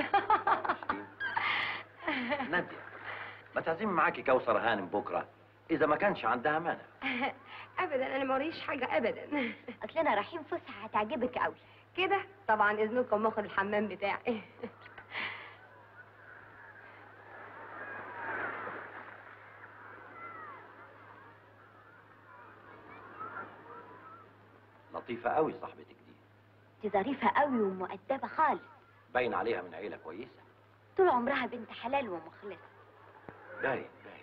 نادية ما تعزمي معاكي كوثر هانم بكرة إذا ما كانش عندها مانع ابدا انا موريش حاجة ابدا اصلنا رايحين فسحه هتعجبك قوي كده طبعا اذنكم اخد الحمام بتاعي لطيفة قوي صاحبتك دي دي ظريفه قوي ومؤدبه خالص باين عليها من عيلة كويسة طول عمرها بنت حلال ومخلصه باين باين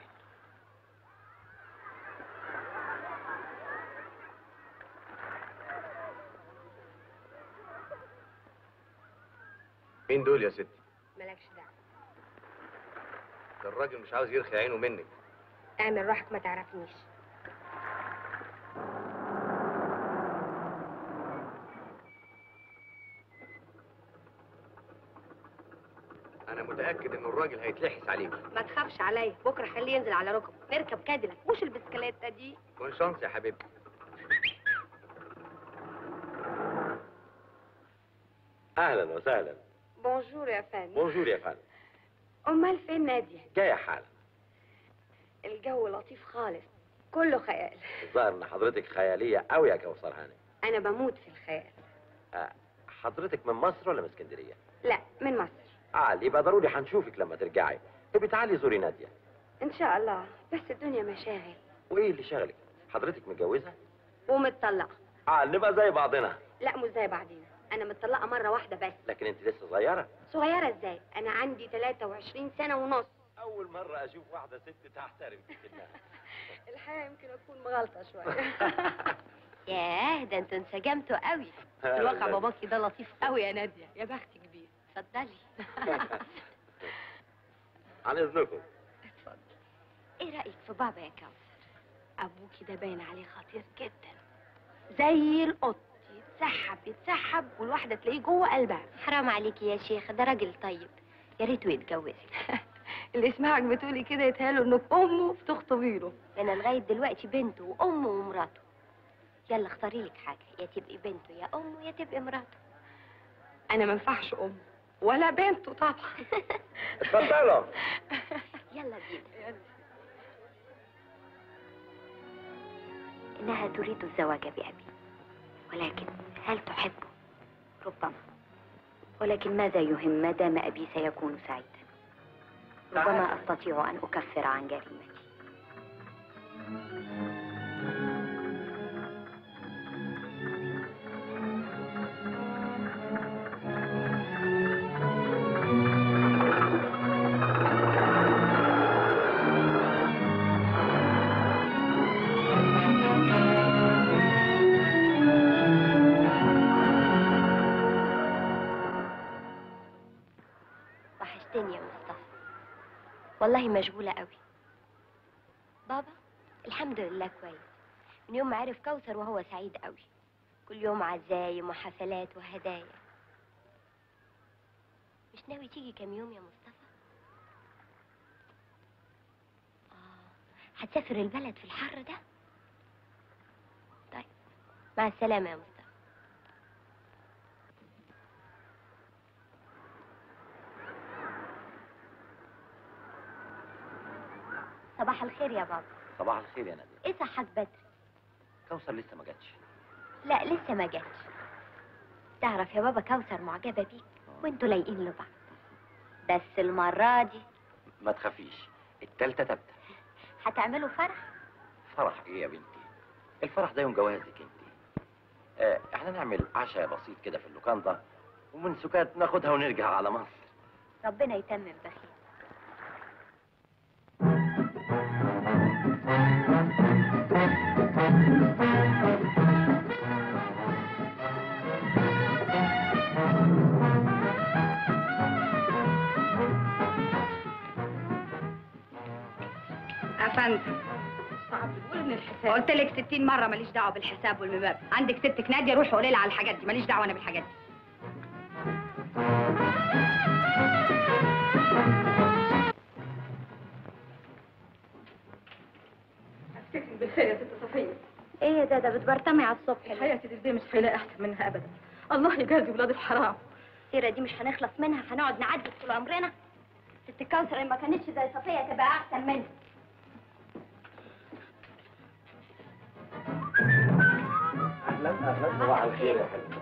مين دول يا ستي؟ مالكش دعوة ده الراجل مش عاوز يرخي عينه منك اعمل روحك ما تعرفنيش انا متاكد ان الراجل هيتلحس عليك ما تخافش عليا بكره خليه ينزل على ركبه نركب كاديلاك مش البسكليته دي كون شانس يا حبيبتي اهلا وسهلا بونجور يا فندم بونجور يا فندم امال فين ناديه جايه حالا الجو لطيف خالص كله خيال الظاهر ان حضرتك خياليه قوي يا كوثر هانم انا بموت في الخيال آه، حضرتك من مصر ولا من اسكندريه لا من مصر اه يبقى ضروري هنشوفك لما ترجعي ابقي تعالي زوري ناديه ان شاء الله بس الدنيا مشاغل وايه اللي شغلك حضرتك متجوزه ومتطلقه اه نبقى زي بعضنا لا مش زي بعضينا انا متطلقه مره واحده بس لكن انت لسه صغيره صغيره ازاي انا عندي 23 سنه ونص اول مره اشوف واحده ست تحترم في سنها الحقيقه يمكن اكون مغلطه شويه ياه ده انتوا انسجمتوا قوي الواقع باباكي ده لطيف قوي يا ناديه يا بختك بيه اتفضلي عن اذنكم اتفضل ايه رايك في بابا يا كوثر ابوكي ده باين عليه خطير جدا زي القط يتسحب يتسحب والواحده تلاقيه جوه قلبها حرام عليكي يا شيخ ده راجل طيب يا ريته يتجوزك اللي يسمعك بتقولي كده يتهيأله انك امه بتخطبي له انا لغايه دلوقتي بنته وامه ومراته يلا اختاري لك حاجه يا تبقي بنته يا امه يا تبقي مراته انا ما ينفعش امه ولا بنته طبعا اتفضلوا يلا بينا إنها تريد الزواج بأبي ولكن هل تحبه؟ ربما ولكن ماذا يهم ما دام أبي سيكون سعيدا ربما أستطيع أن أكفر عن جريمتي وحشتني يا مصطفى والله مشغولة قوي بابا الحمد لله كويس من يوم ما عرف كوثر وهو سعيد قوي كل يوم عزايم وحفلات وهدايا مش ناوي تيجي كام يوم يا مصطفى اه هتسافر البلد في الحر ده طيب مع السلامة يا مصطفى صباح الخير يا بابا صباح الخير يا نادية ايه صحك بدري كوثر لسه ما جاتش لا لسه ما جاتش تعرف يا بابا كوثر معجبة بيك وانتوا لايقين لبعض بس المرة دي ما تخافيش التالتة تبدأ هتعملوا فرح فرح ايه يا بنتي الفرح ده يوم جوازك انت آه احنا نعمل عشاء بسيط كده في اللوكاندا ومن سكات ناخدها ونرجع على مصر ربنا يتمم بخير افندم قلت لك 60 مره ماليش دعوه بالحساب والمبادئ عندك ستك ناديه روحي قولي لها على الحاجات دي ماليش دعوه انا بالحاجات دي افتكر بالخير يا ست صفيه ايه يا دادا بتبرطمي على الصبح الحقيقه يا ست البيه مش هيلاقي احسن منها ابدا الله يجازي ولاد الحرام السيرة دي مش هنخلص منها هنقعد نعدي طول عمرنا ست كوثر اللي ما كانتش زي صفية تبقى أحسن منها اهلا اهلا صباح الخير يا حبيبي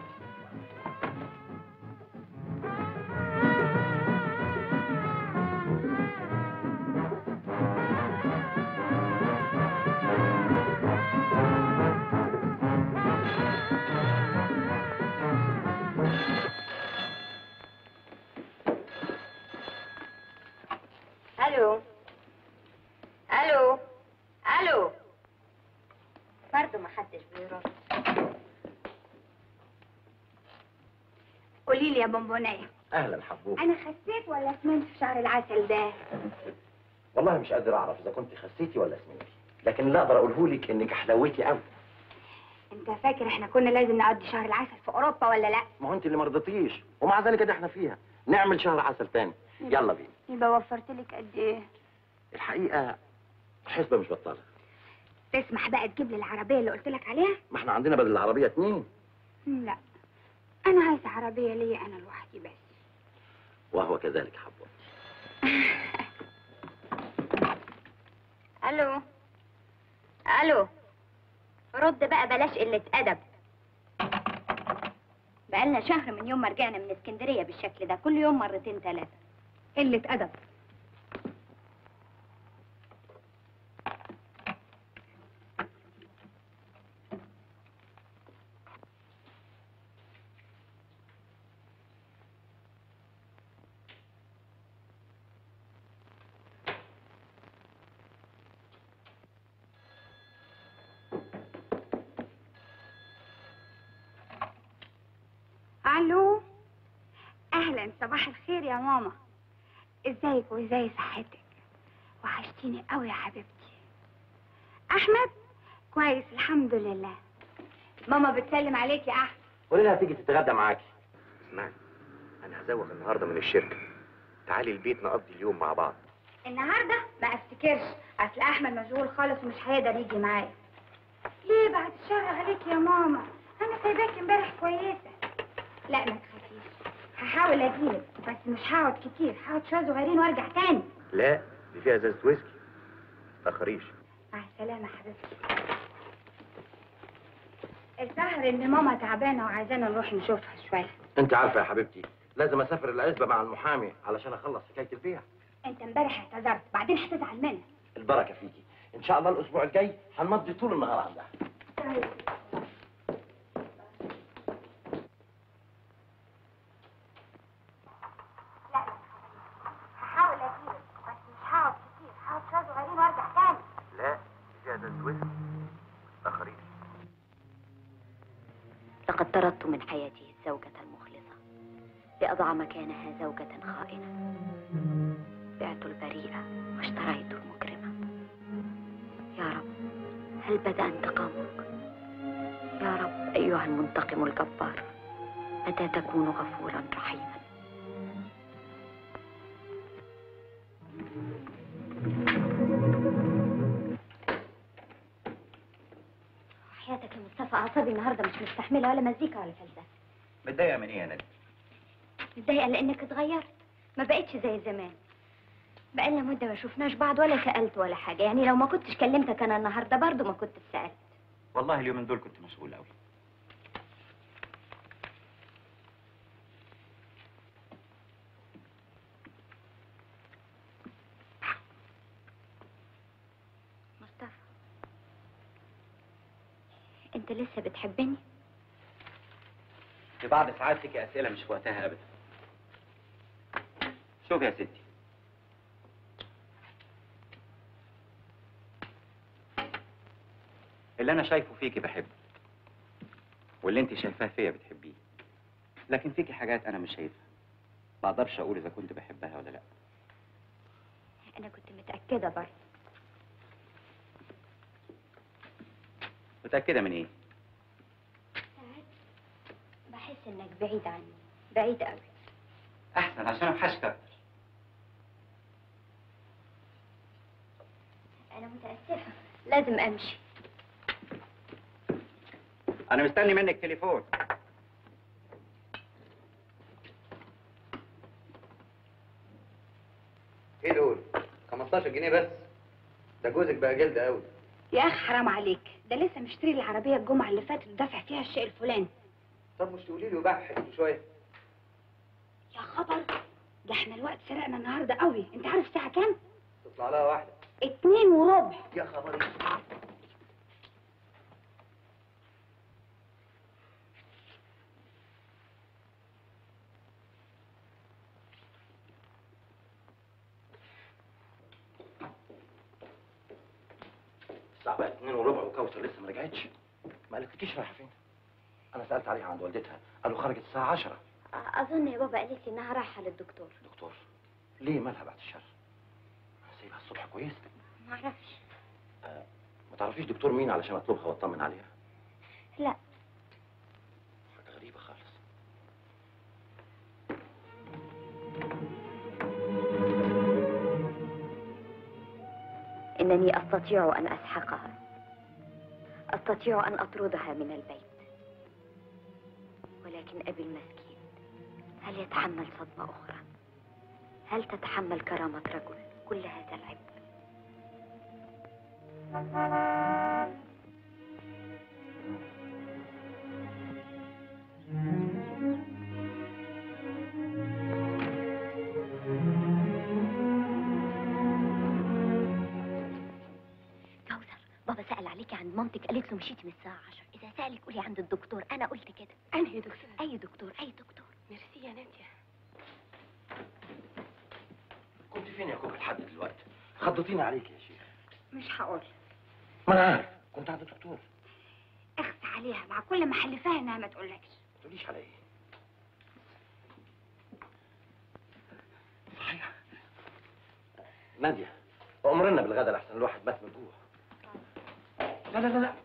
الو الو الو برضه ما حدش بيرد قولي لي يا بونبونيه اهلا حبوب انا خسيت ولا سمنت في شهر العسل ده والله مش قادر اعرف اذا كنت خسيتي ولا سمنتي لكن اللي اقدر اقوله لك انك حلوتي قوي انت فاكر احنا كنا لازم نقضي شهر العسل في اوروبا ولا لا ما هو انت اللي ما رضيتيش ومع ذلك ده احنا فيها نعمل شهر عسل تاني يلا بينا يبقى وفرت لك قد ايه الحقيقه حسبه مش بطاله تسمح بقى تجيب لي العربيه اللي قلت لك عليها ما احنا عندنا بدل العربيه اتنين لا انا عايزه عربيه ليا انا لوحدي بس وهو كذلك حبوب الو الو رد بقى بلاش قلة أدب بقالنا شهر من يوم ما رجعنا من اسكندرية بالشكل ده كل يوم مرتين ثلاثة قله ادب الو اهلا صباح الخير يا ماما ازيك وازاي صحتك وحشتيني قوي يا حبيبتي احمد كويس الحمد لله ماما بتسلم عليك يا احمد قولي لها تيجي تتغدى معاكي اسمعي انا هزوغ النهارده من الشركه تعالي البيت نقضي اليوم مع بعض النهارده ما افتكرش اصل احمد مشغول خالص ومش هيقدر يجي معايا ليه بعد الشر عليك يا ماما انا سايباكي امبارح كويسه لا ما تخافيش هحاول اجيلك بس مش هقعد كتير هقعد شويه صغيرين وارجع تاني لا دي فيها ازازه ويسكي تاخريش مع السلامه حبيبتي الظاهر ان ماما تعبانه وعايزانا نروح نشوفها شويه انت عارفه يا حبيبتي لازم اسافر العزبه مع المحامي علشان اخلص حكايه البيع انت امبارح اعتذرت بعدين هتزعل منها البركه فيكي ان شاء الله الاسبوع الجاي هنمضي طول النهار عندها هحاول اجيلك بس مش هقعد كتير هقعد شويه صغيرين وارجع تاني لا دي فيها ازازه ويسكي تاخريش لقد طردت من حياتي الزوجة المخلصة لأضع مكانها زوجة خائنة بعت البريئة واشتريت المجرمة يا رب هل بدأ انتقامك يا رب أيها المنتقم الجبار متى تكون غفورا رحيما حياتك يا مصطفى اعصابي النهارده مش مستحمله ولا مزيكا ولا فلسفه متضايقه من ايه يا ندى متضايقه لانك اتغيرت ما بقتش زي زمان بقالنا مده ما شفناش بعض ولا سالت ولا حاجه يعني لو ما كنتش كلمتك انا النهارده برضو ما كنت سالت والله اليومين دول كنت مشغول قوي مصطفى انت لسه بتحبني في بعض ساعات فيك اسئله مش في وقتها ابدا شوف يا ستي اللي انا شايفه فيكي بحبه واللي انت شايفاه فيا بتحبيه لكن فيكي حاجات انا مش شايفها ما اقدرش اقول اذا كنت بحبها ولا لا انا كنت متاكده برضه متاكده من ايه بحس انك بعيد عني بعيد قوي احسن عشان اوحشك اكتر انا متاسفه لازم امشي انا مستني منك تليفون ايه دول 15 جنيه بس ده جوزك بقى جلد قوي يا اخ حرام عليك ده لسه مشتري العربيه الجمعه اللي فاتت ودافع فيها الشيء الفلاني طب مش تقولي لي وبقى حكيتي شويه يا خبر ده احنا الوقت سرقنا النهارده قوي انت عارف الساعه كام تطلع لها واحده اتنين وربع يا خبر الساعه بقت 2 وربع وكوثر لسه ما رجعتش ما قالتلكيش رايحه فين انا سالت عليها عند والدتها قالوا خرجت الساعه 10 اظن يا بابا قالت لي انها رايحه للدكتور دكتور ليه مالها بعد الشر سيبها الصبح كويس ما اعرفش ما تعرفيش دكتور مين علشان اطلبها واطمن عليها لا حاجه غريبه خالص إنني أستطيع أن أسحقها أستطيع أن أطردها من البيت ولكن أبي المسكين هل يتحمل صدمة أخرى؟ هل تتحمل كرامة رجل كل هذا العبء؟ كوثر بابا سأل عليكي عند مامتك قالت له مشيتي من الساعة 10 إذا سألك قولي عند الدكتور أنا قلت كده انهي دكتور أي دكتور أي دكتور ميرسي يا ناديه كنت فين يا كوكو لحد دلوقتي خضتيني عليك يا شيخ مش هقول ما انا عارف كنت عند الدكتور اخفى عليها مع كل ما حلفاها انها ما تقولكش ما تقوليش على ايه صحيح ناديه امرنا بالغدا لحسن الواحد مات من الجوع لا لا لا لا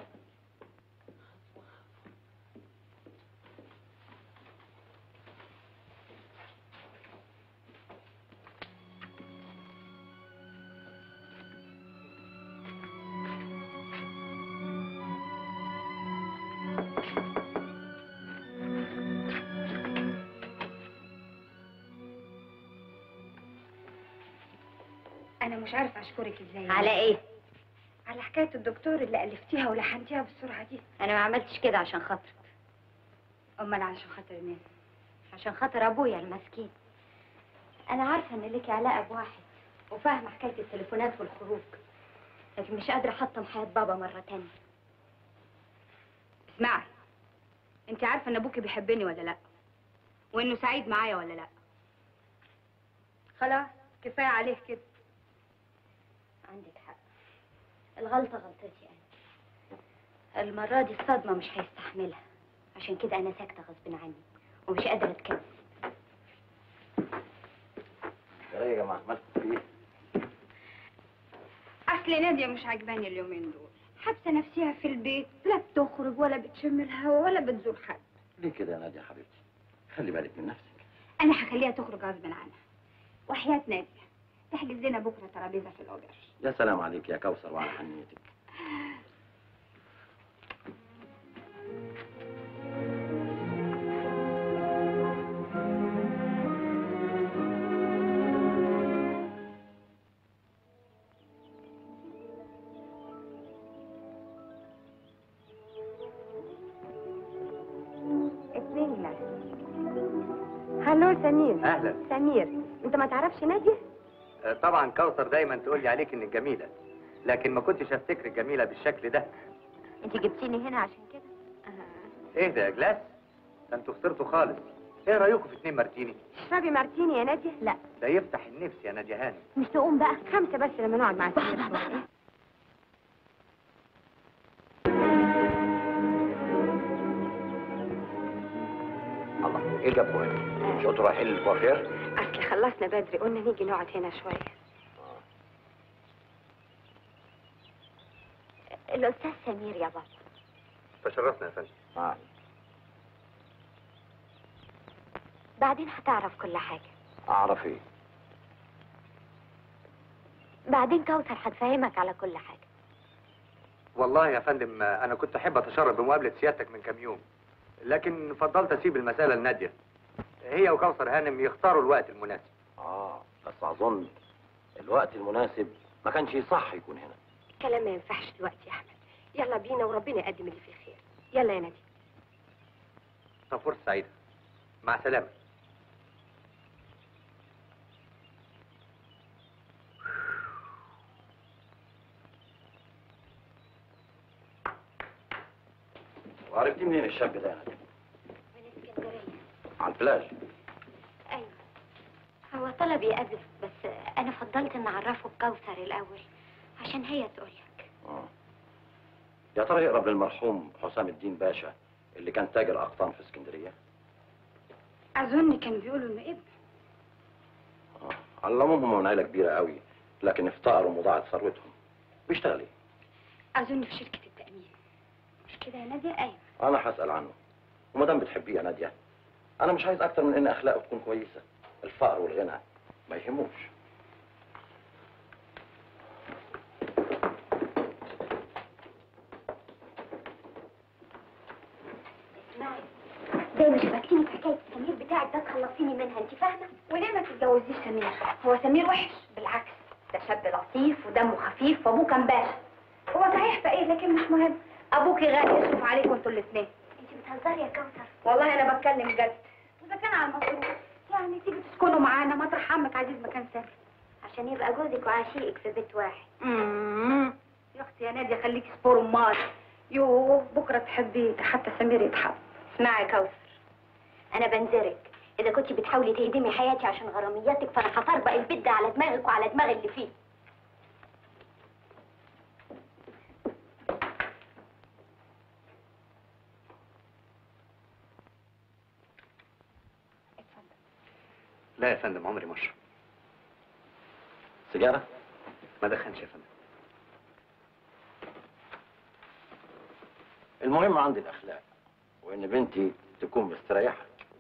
انا مش عارفه اشكرك ازاي على ايه على حكايه الدكتور اللي الفتيها ولحنتيها بالسرعه دي انا ما عملتش كده عشان خاطرك امال علشان خاطر مين عشان خاطر ابويا المسكين انا عارفه ان ليكي علاقه بواحد وفاهمه حكايه التليفونات والخروج لكن مش قادره احطم حياه بابا مره تانية اسمعي انت عارفه ان ابوكي بيحبني ولا لا وانه سعيد معايا ولا لا خلاص كفايه عليه كده عندك حق الغلطه غلطتي انا المره دي الصدمه مش هيستحملها عشان كده انا ساكته غصب عني ومش قادره اتكلم ايه يا جماعه مالكم في ايه؟ اصل ناديه مش عجباني اليومين دول حابسه نفسها في البيت لا بتخرج ولا بتشم الهوا ولا بتزور حد ليه كده يا ناديه يا حبيبتي؟ خلي بالك من نفسك انا هخليها تخرج غصب عنها وحياه ناديه تحجز لنا بكره ترابيزه في الاوبر يا سلام عليك يا كوثر وعلى حنيتك اتنين هلو سمير اهلا سمير انت ما تعرفش نادية آه، طبعا كوثر دايما تقول لي عليك انك جميله لكن ما كنتش افتكرك جميله بالشكل ده انت جبتيني هنا عشان كده ايه ده يا جلاس ده انتوا خسرتوا خالص ايه رايكم في اتنين مارتيني اشربي مارتيني يا نادية لا ده يفتح النفس يا ناديه هانم مش تقوم بقى خمسة بس لما نقعد مع سمير شوية الله ايه جابكم هنا؟ مش قلتوا رايحين للكوافير؟ اصل خلصنا بدري قلنا نيجي نقعد هنا شوية الاستاذ سمير يا بابا تشرفنا يا فندم اه بعدين هتعرف كل حاجه اعرف ايه؟ بعدين كوثر هتفهمك على كل حاجه والله يا فندم آه، انا كنت احب اتشرف بمقابله سيادتك من كام يوم لكن فضلت اسيب المساله لناديه هي وكوثر هانم يختاروا الوقت المناسب اه بس اظن الوقت المناسب ما كانش يصح يكون هنا كلام ما ينفعش دلوقتي يا احمد يلا بينا وربنا يقدم اللي فيه خير يلا يا نادية طب فرصه سعيده مع السلامه وعرفتي منين الشاب ده يا ناديه؟ من اسكندريه على البلاج ايوه هو طلب يقابلك بس انا فضلت ان اعرفه بكوثر الاول عشان هي تقولك اه يا ترى يقرب للمرحوم حسام الدين باشا اللي كان تاجر اقطان في اسكندريه اظن كان بيقولوا انه ابن اه على العموم هم من عيله كبيره قوي لكن افتقروا وضاعت ثروتهم بيشتغل ايه اظن في شركه التامين مش كده يا ناديه ايوه انا هسال عنه وما دام بتحبيه يا ناديه انا مش عايز اكتر من ان اخلاقه تكون كويسه الفقر والغنى ما يهموش اسمعي زي ما شبكتيني في حكايه سمير بتاعك ده تخلصيني منها انت فاهمه وليه ما تتجوزيش سمير هو سمير وحش بالعكس ده شاب لطيف ودمه خفيف وابوه كان باشا هو صحيح فقير لكن مش مهم ابوكي غالي يصرف عليكم انتوا الاثنين انت بتهزري يا كوثر والله انا بتكلم جد اذا كان على المصروف يعني تيجي تسكنوا معانا مطرح عمك عزيز مكان سر عشان يبقى جوزك وعشيقك في بيت واحد امم يا اختي يا ناديه خليكي سبور امال يوه بكره تحبي حتى سمير يتحب اسمعي يا كوثر انا بنذرك اذا كنت بتحاولي تهدمي حياتي عشان غرامياتك فانا هطربق البيت ده على دماغك وعلى دماغ اللي فيه لا يا فندم عمري ما اشرب سيجاره ما دخنش يا فندم المهم عندي الاخلاق وان بنتي تكون مستريحه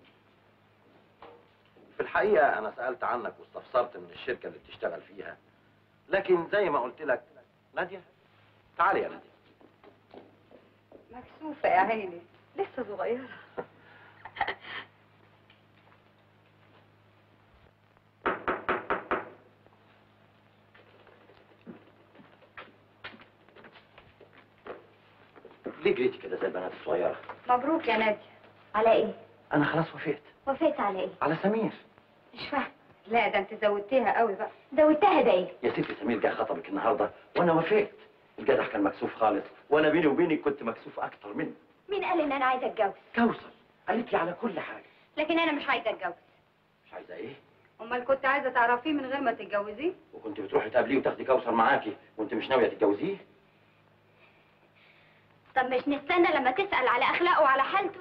في الحقيقه انا سالت عنك واستفسرت من الشركه اللي بتشتغل فيها لكن زي ما قلت لك ناديه تعالي يا ناديه مكسوفة يا عيني لسه صغيرة ليه جريتي كده زي البنات الصغيره مبروك يا نادية على ايه انا خلاص وافقت وافقت على ايه على سمير مش فاهم لا ده انت زودتيها قوي بقى زودتها ده ايه يا ستي سمير جه خطبك النهارده وانا وافقت الجدع كان مكسوف خالص وانا بيني وبينك كنت مكسوف اكتر منه مين قال ان انا عايزه اتجوز كوثر قالت لي على كل حاجه لكن انا مش عايزة اتجوز مش عايزه ايه امال كنت عايزة تعرفيه من غير ما تتجوزيه وكنت بتروحي تقابليه وتاخدي كوثر معاكي وانت مش ناويه تتجوزيه طب مش نستنى لما تسال على اخلاقه وعلى حالته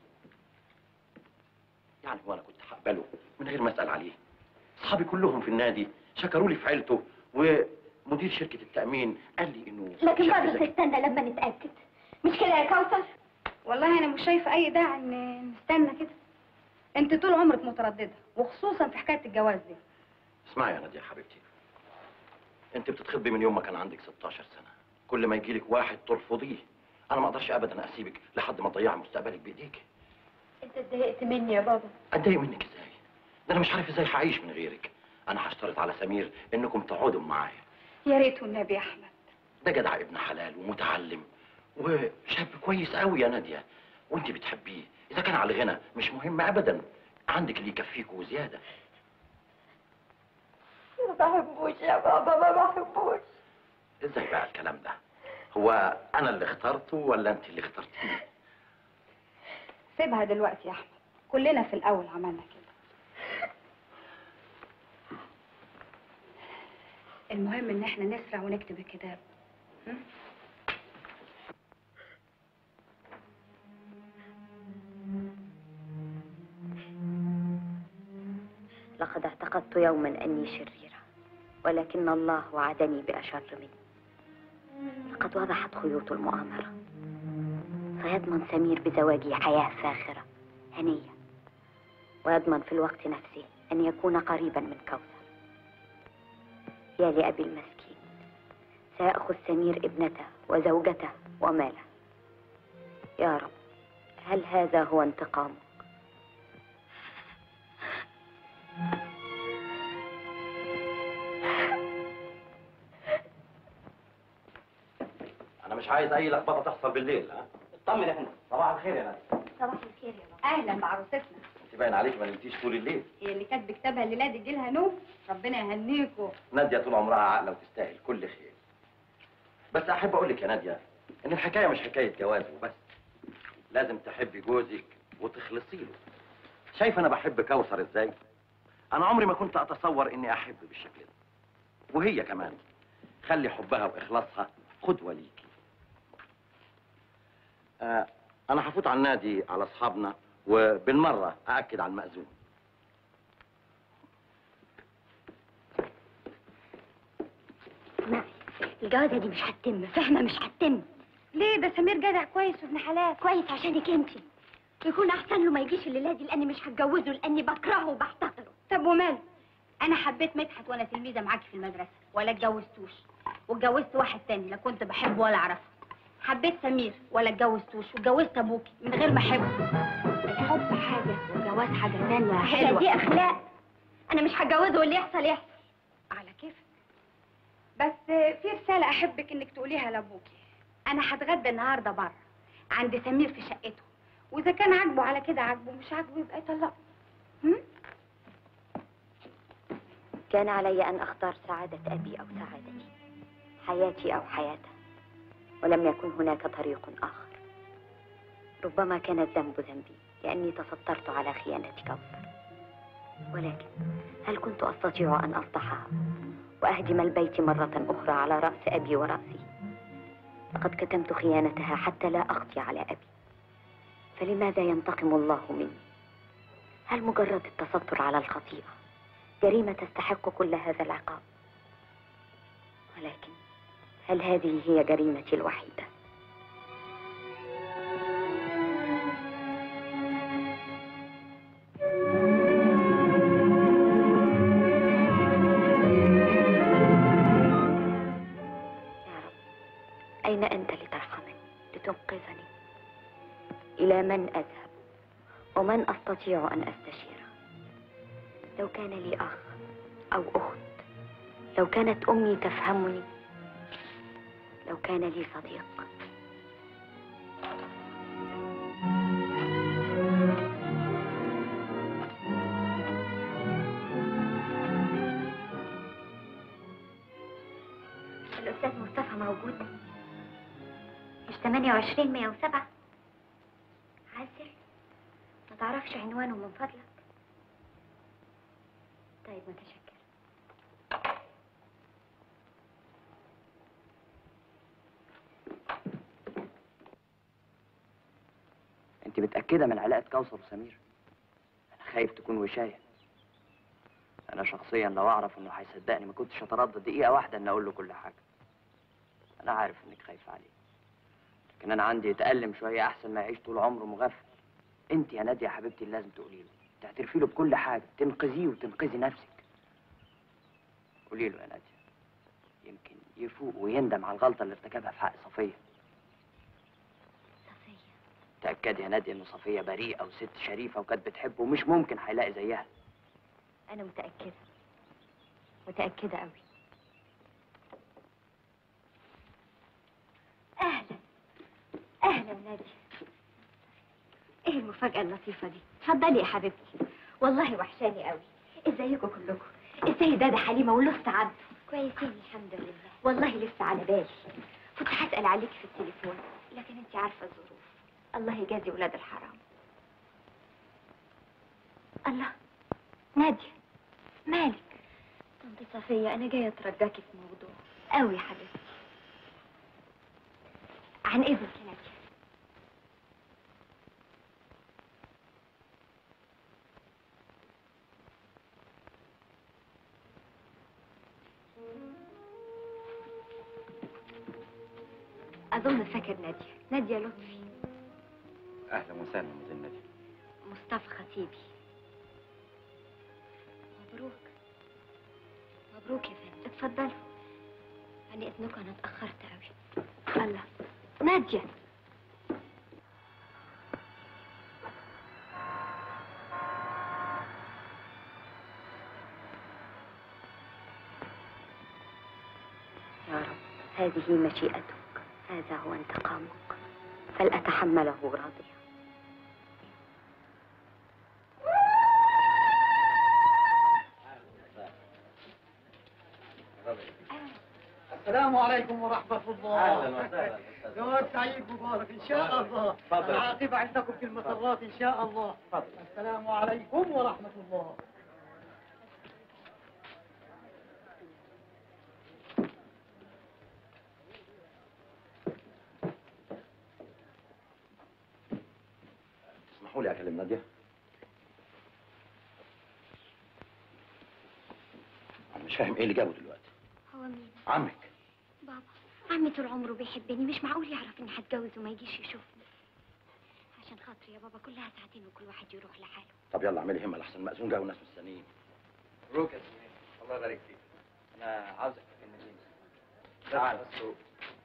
يعني هو انا كنت هقبله من غير ما اسال عليه اصحابي كلهم في النادي شكروا لي في عيلته ومدير شركه التامين قال لي انه لكن شاب برضه ذكي. تستنى لما نتاكد مش كده يا كوثر والله انا مش شايفة اي داعي ان نستنى كده انت طول عمرك مترددة وخصوصا في حكاية الجواز دي اسمعي يا ناديه يا حبيبتي انت بتتخطبي من يوم ما كان عندك 16 سنه كل ما يجيلك واحد ترفضيه انا ما اقدرش ابدا اسيبك لحد ما تضيعي مستقبلك بايديك انت اتضايقت مني يا بابا اتضايق منك ازاي ده انا مش عارف ازاي هعيش من غيرك انا هشترط على سمير انكم تقعدوا معايا يا ريت والنبي يا احمد ده جدع ابن حلال ومتعلم وشاب كويس قوي يا ناديه وانت بتحبيه اذا كان على الغنى مش مهم ابدا عندك اللي يكفيك وزياده ما بحبوش يا بابا ما بحبوش ازاي بقى الكلام ده هو انا اللي اخترته ولا انت اللي اخترتيه سيبها دلوقتي يا احمد كلنا في الاول عملنا كده المهم ان احنا نسرع ونكتب الكتاب هم؟ لقد اعتقدت يوما أني شريرة ولكن الله وعدني بأشر مني لقد وضحت خيوط المؤامرة فيضمن سمير بزواجي حياة فاخرة هنية ويضمن في الوقت نفسه أن يكون قريبا من كوثر يا لأبي المسكين سيأخذ سمير ابنته وزوجته وماله يا رب هل هذا هو انتقامه انا مش عايز اي لخبطه تحصل بالليل ها اطمن احنا صباح الخير يا ناديه صباح الخير يا بابا اهلا بعروستنا انت باين عليك ما نمتيش طول الليل هي اللي كانت بكتابها الليله دي جيلها نوم ربنا يهنيكوا ناديه طول عمرها عاقله وتستاهل كل خير بس احب اقول لك يا ناديه ان الحكايه مش حكايه جواز وبس لازم تحبي جوزك وتخلصي له شايف انا بحب كوثر ازاي انا عمري ما كنت اتصور اني احب بالشكل ده وهي كمان خلي حبها واخلاصها قدوه ليكي آه انا هفوت على النادي على اصحابنا وبالمره ااكد على المأذون اسمعي الجوازه دي مش هتتم فاهمه مش هتتم ليه ده سمير جدع كويس وابن حلال كويس عشانك انت يكون احسن له ما يجيش الليله دي لاني مش هتجوزه لاني بكرهه وبحتقره طب وماله انا حبيت مدحت وانا تلميذه معاكي في المدرسه ولا اتجوزتوش واتجوزت واحد تاني لا كنت بحبه ولا اعرفه حبيت سمير ولا اتجوزتوش واتجوزت ابوكي من غير ما احبه الحب حاجه والجواز حاجه ثانيه حلوة. حلوه دي اخلاق انا مش هتجوزه واللي يحصل يحصل على كيفك بس في رسالة أحبك إنك تقوليها لأبوكي أنا هتغدى النهاردة بره عند سمير في شقته وإذا كان عاجبه على كده عاجبه مش عاجبه يبقى يطلقه هم؟ كان علي أن أختار سعادة أبي أو سعادتي حياتي أو حياته ولم يكن هناك طريق آخر ربما كان الذنب ذنبي لأني تسترت على خيانة كوثر ولكن هل كنت أستطيع أن أفضحها وأهدم البيت مرة أخرى على رأس أبي ورأسي لقد كتمت خيانتها حتى لا أخطي على أبي فلماذا ينتقم الله مني هل مجرد التستر على الخطيئة جريمة تستحق كل هذا العقاب ولكن هل هذه هي جريمتي الوحيدة؟ يا رب أين أنت لترحمني لتنقذني إلى من أذهب ومن أستطيع أن أستشيره لو كان لي أخ أو أخت لو كانت أمي تفهمني لو كان لي صديق الأستاذ مصطفى موجود مش 28 107 عسل ما تعرفش عنوانه من فضلك طيب متشكر انت متأكدة من علاقة كوثر وسمير انا خايف تكون وشاية انا شخصيا لو اعرف انه هيصدقني ما كنتش اتردد دقيقة واحدة ان اقول له كل حاجة انا عارف انك خايفة عليه لكن انا عندي يتألم شوية احسن ما يعيش طول عمره مغفل انت يا نادية يا حبيبتي اللي لازم تقولي له تعترفي له بكل حاجة تنقذيه وتنقذي نفسك قولي له يا نادية يمكن يفوق ويندم على الغلطة اللي ارتكبها في حق صفية صفية تأكدي يا نادية إن صفية بريئة وست شريفة وكانت بتحبه ومش ممكن هيلاقي زيها أنا متأكدة متأكدة أوي اهلا اهلا نادي ايه المفاجأة اللطيفة دي اتفضلي يا حبيبتي والله وحشاني قوي ازيكم كلكم ازاي دادا حليمة ولسه عبده كويسين الحمد لله والله لسه على بالي كنت هسأل عليك في التليفون لكن انت عارفة الظروف الله يجازي ولاد الحرام الله نادية مالك طنط صفية أنا جاية أترجاكي في موضوع أوي يا حبيبتي عن إذنك يا نادية أظن فاكر نادية نادية لطفي اهلا وسهلا مدام نادية مصطفى خطيبي مبروك مبروك يا فندم اتفضلوا عن اذنكم انا اتاخرت قوي الله ناديه يا رب هذه مشيئتك هذا هو انتقامك فلأتحمله راضية السلام عليكم ورحمة الله أهلا وسهلا. زواج سعيد مبارك إن شاء الله تفضل. العاقبة عندكم في المسرات إن شاء الله السلام عليكم ورحمة الله تسمحوا لي اكلم ناديه انا مش فاهم ايه اللي جابه دلوقتي هو مين عمك بابا عمي طول عمره بيحبني مش معقول يعرف اني هتجوز وما يجيش يشوفني عشان خاطري يا بابا كلها ساعتين وكل واحد يروح لحاله طب يلا اعملي همه لحسن المأذون جاي والناس مستنيين مبروك يا سمير الله يبارك فيك انا عاوزك في كلمتين تعال بس روح.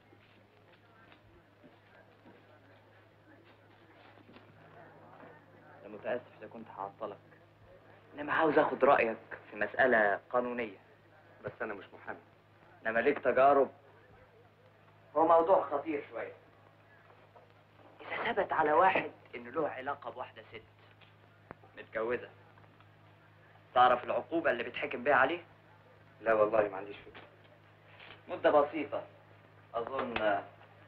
انا متاسف اذا كنت هعطلك انما عاوز اخد رايك في مساله قانونيه بس انا مش محامي انما ليك تجارب هو موضوع خطير شويه اذا ثبت على واحد انه له علاقه بواحده ست متجوزه تعرف العقوبه اللي بيتحكم بيها عليه لا والله ما عنديش فكره مده بسيطه اظن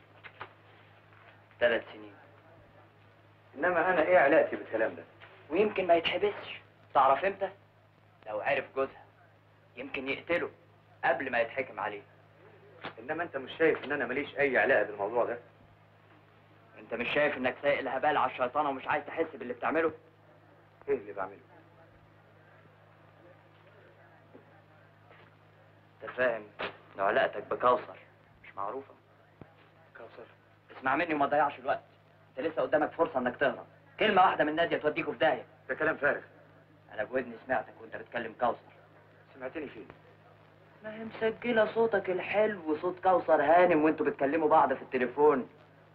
ثلاث سنين انما انا ايه علاقتي بالكلام ده ويمكن ما يتحبسش تعرف امتى لو عرف جوزها يمكن يقتله قبل ما يتحكم عليه انما انت مش شايف ان انا ماليش اي علاقه بالموضوع ده انت مش شايف انك سايق الهبال على الشيطانه ومش عايز تحس باللي بتعمله ايه اللي بعمله انت فاهم إن علاقتك بكوثر مش معروفة كوثر اسمع مني وما تضيعش الوقت انت لسه قدامك فرصة انك تهرب كلمة واحدة من نادية توديكوا في داهية ده كلام فارغ انا بودني سمعتك وانت بتكلم كوثر سمعتني فين ما هي مسجلة صوتك الحلو وصوت كوثر هانم وانتوا بتكلموا بعض في التليفون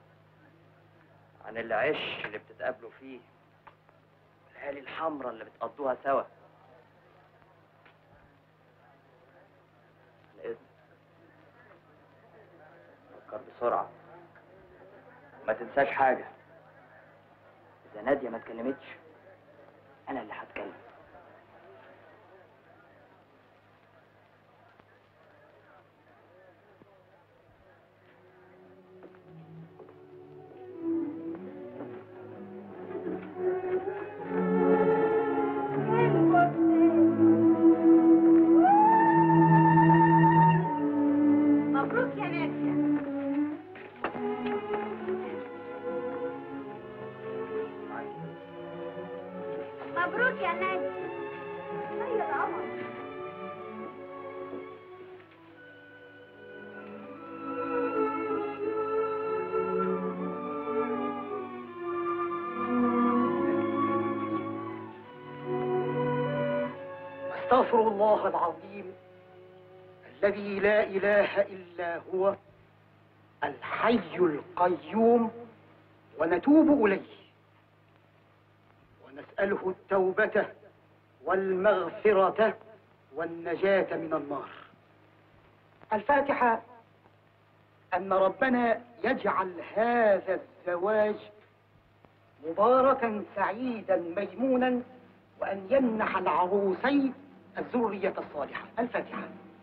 عن العش اللي بتتقابلوا فيه والليالي الحمراء اللي بتقضوها سوا على إذنك فكر بسرعة ما تنساش حاجة إذا نادية ما اتكلمتش أنا اللي هتكلم مبروك يا نادية مبروك يا نادية طيب يا عمر استغفر الله العظيم الذي لا إله إلا هو الحي القيوم ونتوب إليه ونسأله التوبة والمغفرة والنجاة من النار الفاتحة أن ربنا يجعل هذا الزواج مباركا سعيدا ميمونا وأن يمنح العروسين الذرية الصالحة الفاتحة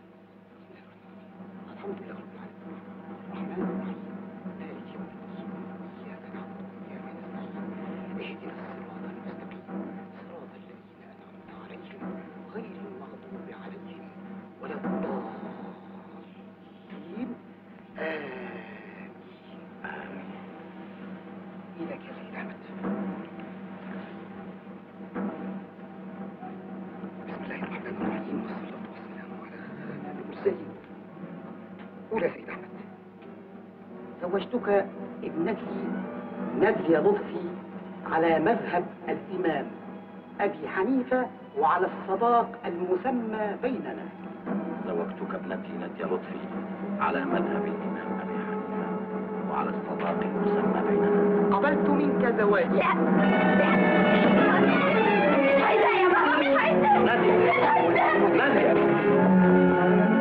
الحمد لله رب العالمين الرحمن الرحيم مالك يوم الدين إياك نعبد وإياك نستعين اهدنا الصراط المستقيم صراط الذين أنعمت عليهم غير المغضوب عليهم ولا الضالين آمين آمين إيدك يا سيد أحمد بسم الله الرحمن الرحيم والصلاة والسلام على خاتم المرسلين قول يا سيد أحمد زوجتك ابنتي نادية لطفي على مذهب الإمام أبي حنيفة وعلى الصداق المسمى بيننا زوجتك ابنتي نادية لطفي على مذهب الإمام أبي حنيفة وعلى الصداق المسمى بيننا قبلت منك زواجي لا مش عايزة يا ماما مش عايزة نادية نادية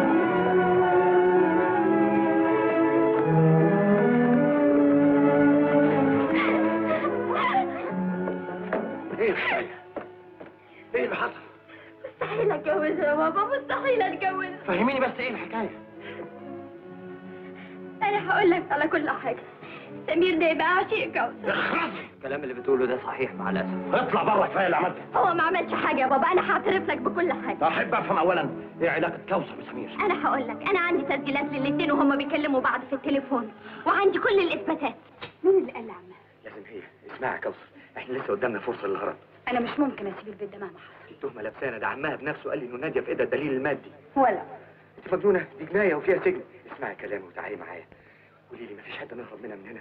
ايه الحكاية؟ ايه اللي حصل؟ مستحيل اتجوزها يا بابا مستحيل اتجوزها فهميني بس ايه الحكاية انا هقول لك على كل حاجه سمير ده يبقى عشيق كوثر الكلام اللي بتقوله ده صحيح مع الأسف اطلع بره كفاية اللي عملته هو ما عملش حاجه يا بابا انا هعترف لك بكل حاجه أحب أفهم أولا إيه علاقة كوثر بسمير انا هقول لك انا عندي تسجيلات للاتنين وهما بيكلموا بعض في التليفون وعندي كل الاثباتات مين اللي قال لعمها لازم هي اسمعي يا كوثر احنا لسه قدامنا فرصه للهرب انا مش ممكن اسيب البيت ده مهما حصل التهمه لابسانه ده عمها بنفسه قال لي انه ناديه في ايدها الدليل المادي ولا انت مجنونه دي جنايه وفيها سجن اسمعي كلامي وتعالي معايا قولي لي مفيش حد نهرب منها من هنا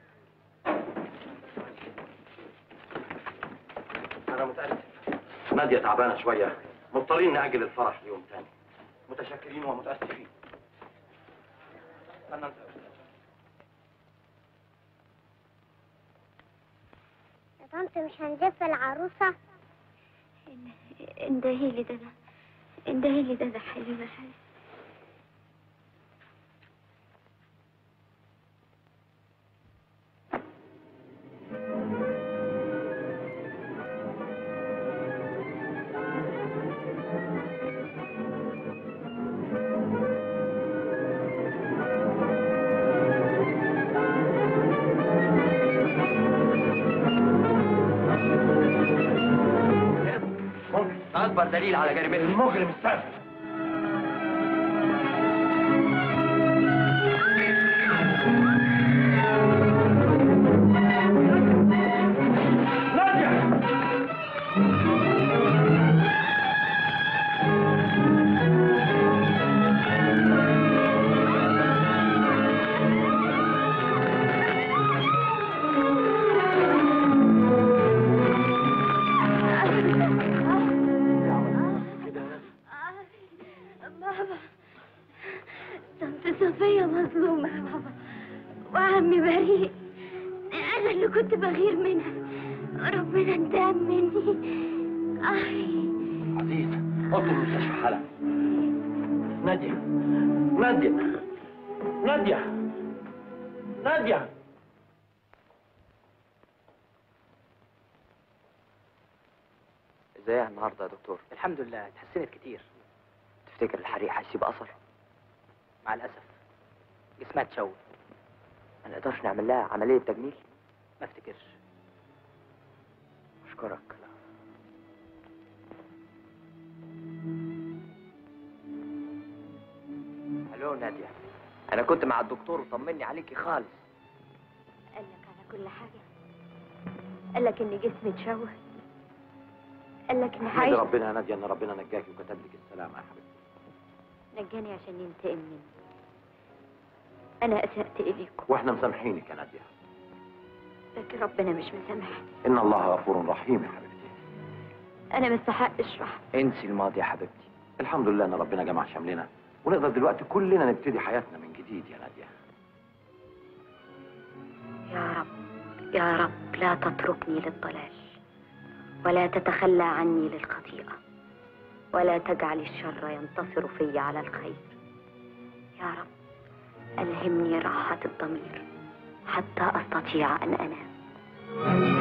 أنا متأسف نادية تعبانة شوية مضطرين نأجل الفرح ليوم تاني متشكرين ومتأسفين أنا يا طنط مش هنزف العروسة اندهي لي ده اندهي لي ده ده حبيبي حبيبي أكبر دليل على جريمته المجرم السافل يا صفية مظلومة يا بابا وعمي بريء أنا اللي كنت بغير منها ربنا انتقم مني أي عزيز ادخل المستشفى حالا نادية نادية نادية نادية ازاي النهارده يا دكتور الحمد لله اتحسنت كتير تفتكر الحريق هيسيب اثر مع الأسف جسمها اتشوه ما نقدرش نعمل لها عمليه تجميل ما افتكرش اشكرك الو ناديه انا كنت مع الدكتور وطمني عليكي خالص قال لك على كل حاجة قال لك إن جسمي اتشوه قال لك إن احمدي عايش ربنا يا نادية ان ربنا نجاكي وكتب لك السلامة يا حبيبتي نجاني عشان ينتقم مني أنا أسأت إليكم واحنا مسامحينك يا نادية لكن ربنا مش مسامحني ان الله غفور رحيم يا حبيبتي أنا مستحقش رحمة انسي الماضي يا حبيبتي الحمد لله ان ربنا جمع شملنا ونقدر دلوقتي كلنا نبتدي حياتنا من جديد يا نادية يا رب يا رب لا تتركني للضلال ولا تتخلى عني للخطيئة ولا تجعل الشر ينتصر في على الخير يا رب ألهمني راحة الضمير حتى أستطيع أن أنام